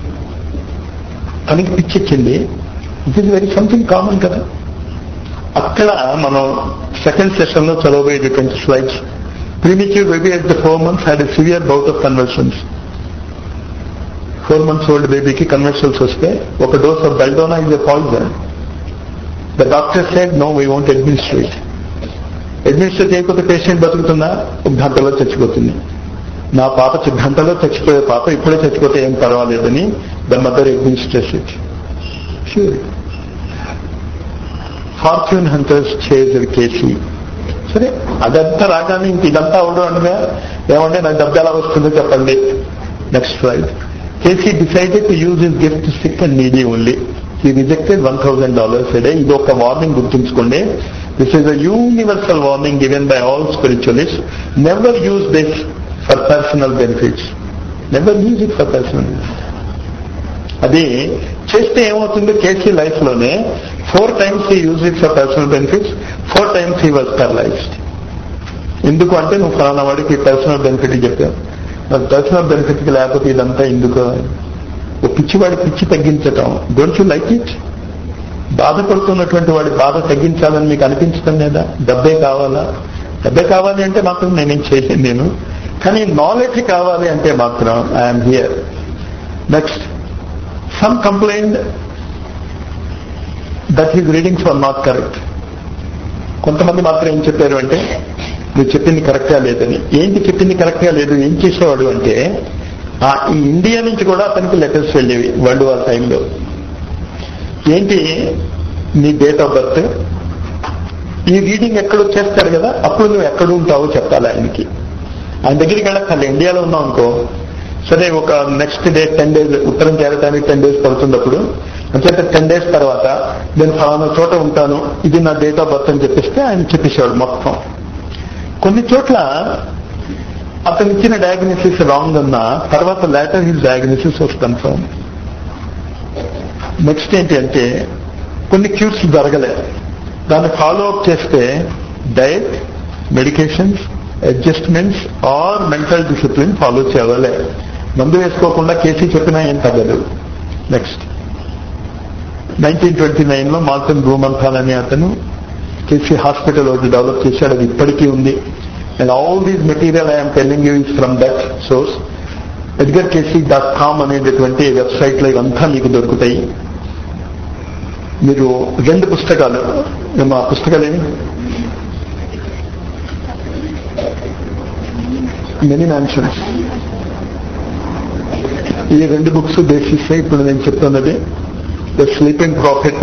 తనకి పిచ్చి వచ్చింది it is very something common కదా అక్కడ మనం సెకండ్ సెషన్ లో చదవబోయేటటువంటి slides primitive baby at the four months had a severe bout of conversions four months old బేబీకి కన్వర్షన్స్ వస్తే ఒక dose of belladonna is a poison the doctor said no we want administrate administrate చేయకపోతే పేషెంట్ బతుకుతుందా ఒక గంటలో చచ్చిపోతుంది నా పాప గంటలో చచ్చిపోయే పాప ఇప్పుడే చచ్చిపోతే ఏం పర్వాలేదని the mother administrate sure fortune hunters chaser Cayce సరే అదంతా రాగానే ఇంక ఇదంతా అవడం అనగా ఏమంటే నాకు డబ్బు ఎలా వస్తుందో చెప్పండి next slide Cayce decided to use his gift sick and needy only he rejected one thousand dollars a day ఇది ఒక వార్నింగ్ గుర్తుంచుకోండి this is a universal warning given by all spiritualist never use this for personal benefits never use it for personal అది చేస్తే ఏమవుతుంది కేసీ లైఫ్ లోనే four times he use it for personal benefits four times he was paralysed ఎందుకు అంటే నువ్వు ఫలానా వాడికి పర్సనల్ బెనిఫిట్ చెప్పావు నాకు పర్సనల్ బెనిఫిట్ కి లేకపోతే ఇదంతా ఎందుకు ఓ పిచ్చివాడి పిచ్చి తగ్గించటం డోంట్ యూ లైక్ ఇట్ బాధపడుతున్నటువంటి వాడి బాధ తగ్గించాలని మీకు అనిపించడం లేదా డబ్బే కావాలా డబ్బే కావాలి అంటే మాత్రం నేనేం చేయలేను నేను కానీ నాలెడ్జ్ కావాలి అంటే మాత్రం I'm here next some complaint that his readings are not correct కొంతమంది మాత్రం ఏం చెప్పారు అంటే నువ్వు చెప్పింది కరెక్ట్గా లేదని ఏంటి చెప్పింది కరెక్ట్గా లేదు ఏం చేసేవాడు అంటే ఆ ఈ ఇండియా నుంచి కూడా అతనికి లెటర్స్ వెళ్ళేవి వరల్డ్ వార్ టైంలో ఏంటి నీ డేట్ ఆఫ్ బర్త్ ఈ రీడింగ్ ఎక్కడ చేస్తాడు కదా అప్పుడు నువ్వు ఎక్కడ ఉంటావో చెప్పాలి ఆయనకి ఆయన దగ్గరికి వెళ్ళక్కర్లే ఇండియాలో ఉన్నావు అనుకో సరే ఒక నెక్స్ట్ డే టెన్ డేస్ ఉత్తరం చేరటానికి టెన్ డేస్ పడుతున్నప్పుడు అంచేత టెన్ డేస్ తర్వాత నేను ఫలానా చోట ఉంటాను ఇది నా డేట్ ఆఫ్ బర్త్ అని చెప్పిస్తే ఆయన చెప్పేసేవాడు మొత్తం కొన్ని చోట్ల అతను ఇచ్చిన డయాగ్నోసిస్ రాంగ్ అన్నా తర్వాత later his diagnosis was confirm next ఏంటి అంటే కొన్ని క్యూర్స్ జరగలే దాన్ని ఫాలో అప్ చేస్తే diet medications adjustments or mental discipline follow చేయాలి మందు వేసుకోకుండా కేసీ చెప్పినా ఏం తగ్గదు నెక్స్ట్ నైన్టీన్ ట్వంటీ నైన్ లో మాల్టన్ భూమంథాల్ అనే అతను కేసీ హాస్పిటల్ ఒకటి డెవలప్ చేశాడు అది ఇప్పటికీ ఉంది and all these material I'm telling you is from that source Edgar Cayce dot com అనేటటువంటి వెబ్సైట్ లో ఇవంతా మీకు దొరుకుతాయి మీరు రెండు పుస్తకాలు మా పుస్తకాలు ఏమి మెనీ మ్యాన్షన్స్ ఈ రెండు బుక్స్ బేసిస్ ఇప్పుడు నేను చెప్తున్నది ద స్లీపింగ్ ప్రాఫిట్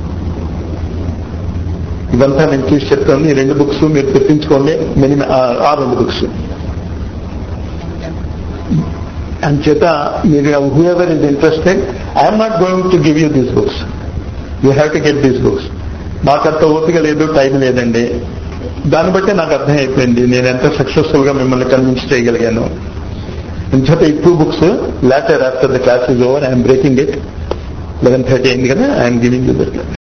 ఇదంతా నేను చూసి చెప్తాను ఈ రెండు బుక్స్ మీరు తెప్పించుకోండి మినిమం ఆ రెండు బుక్స్ అంచేత మీరు whoever is interested I'm not going to give you these books you have to get these books మాకంత ఓపిక లేదు టైం లేదండి దాన్ని బట్టి నాకు అర్థం అయిపోయింది నేను ఎంత సక్సెస్ఫుల్ గా మిమ్మల్ని కన్విన్స్ చేయగలిగాను ఇంచేత ఈ two books later after the class is over I'm breaking it eleven thirty అయింది కదా ఐఎమ్ గివింగ్ యూ దట్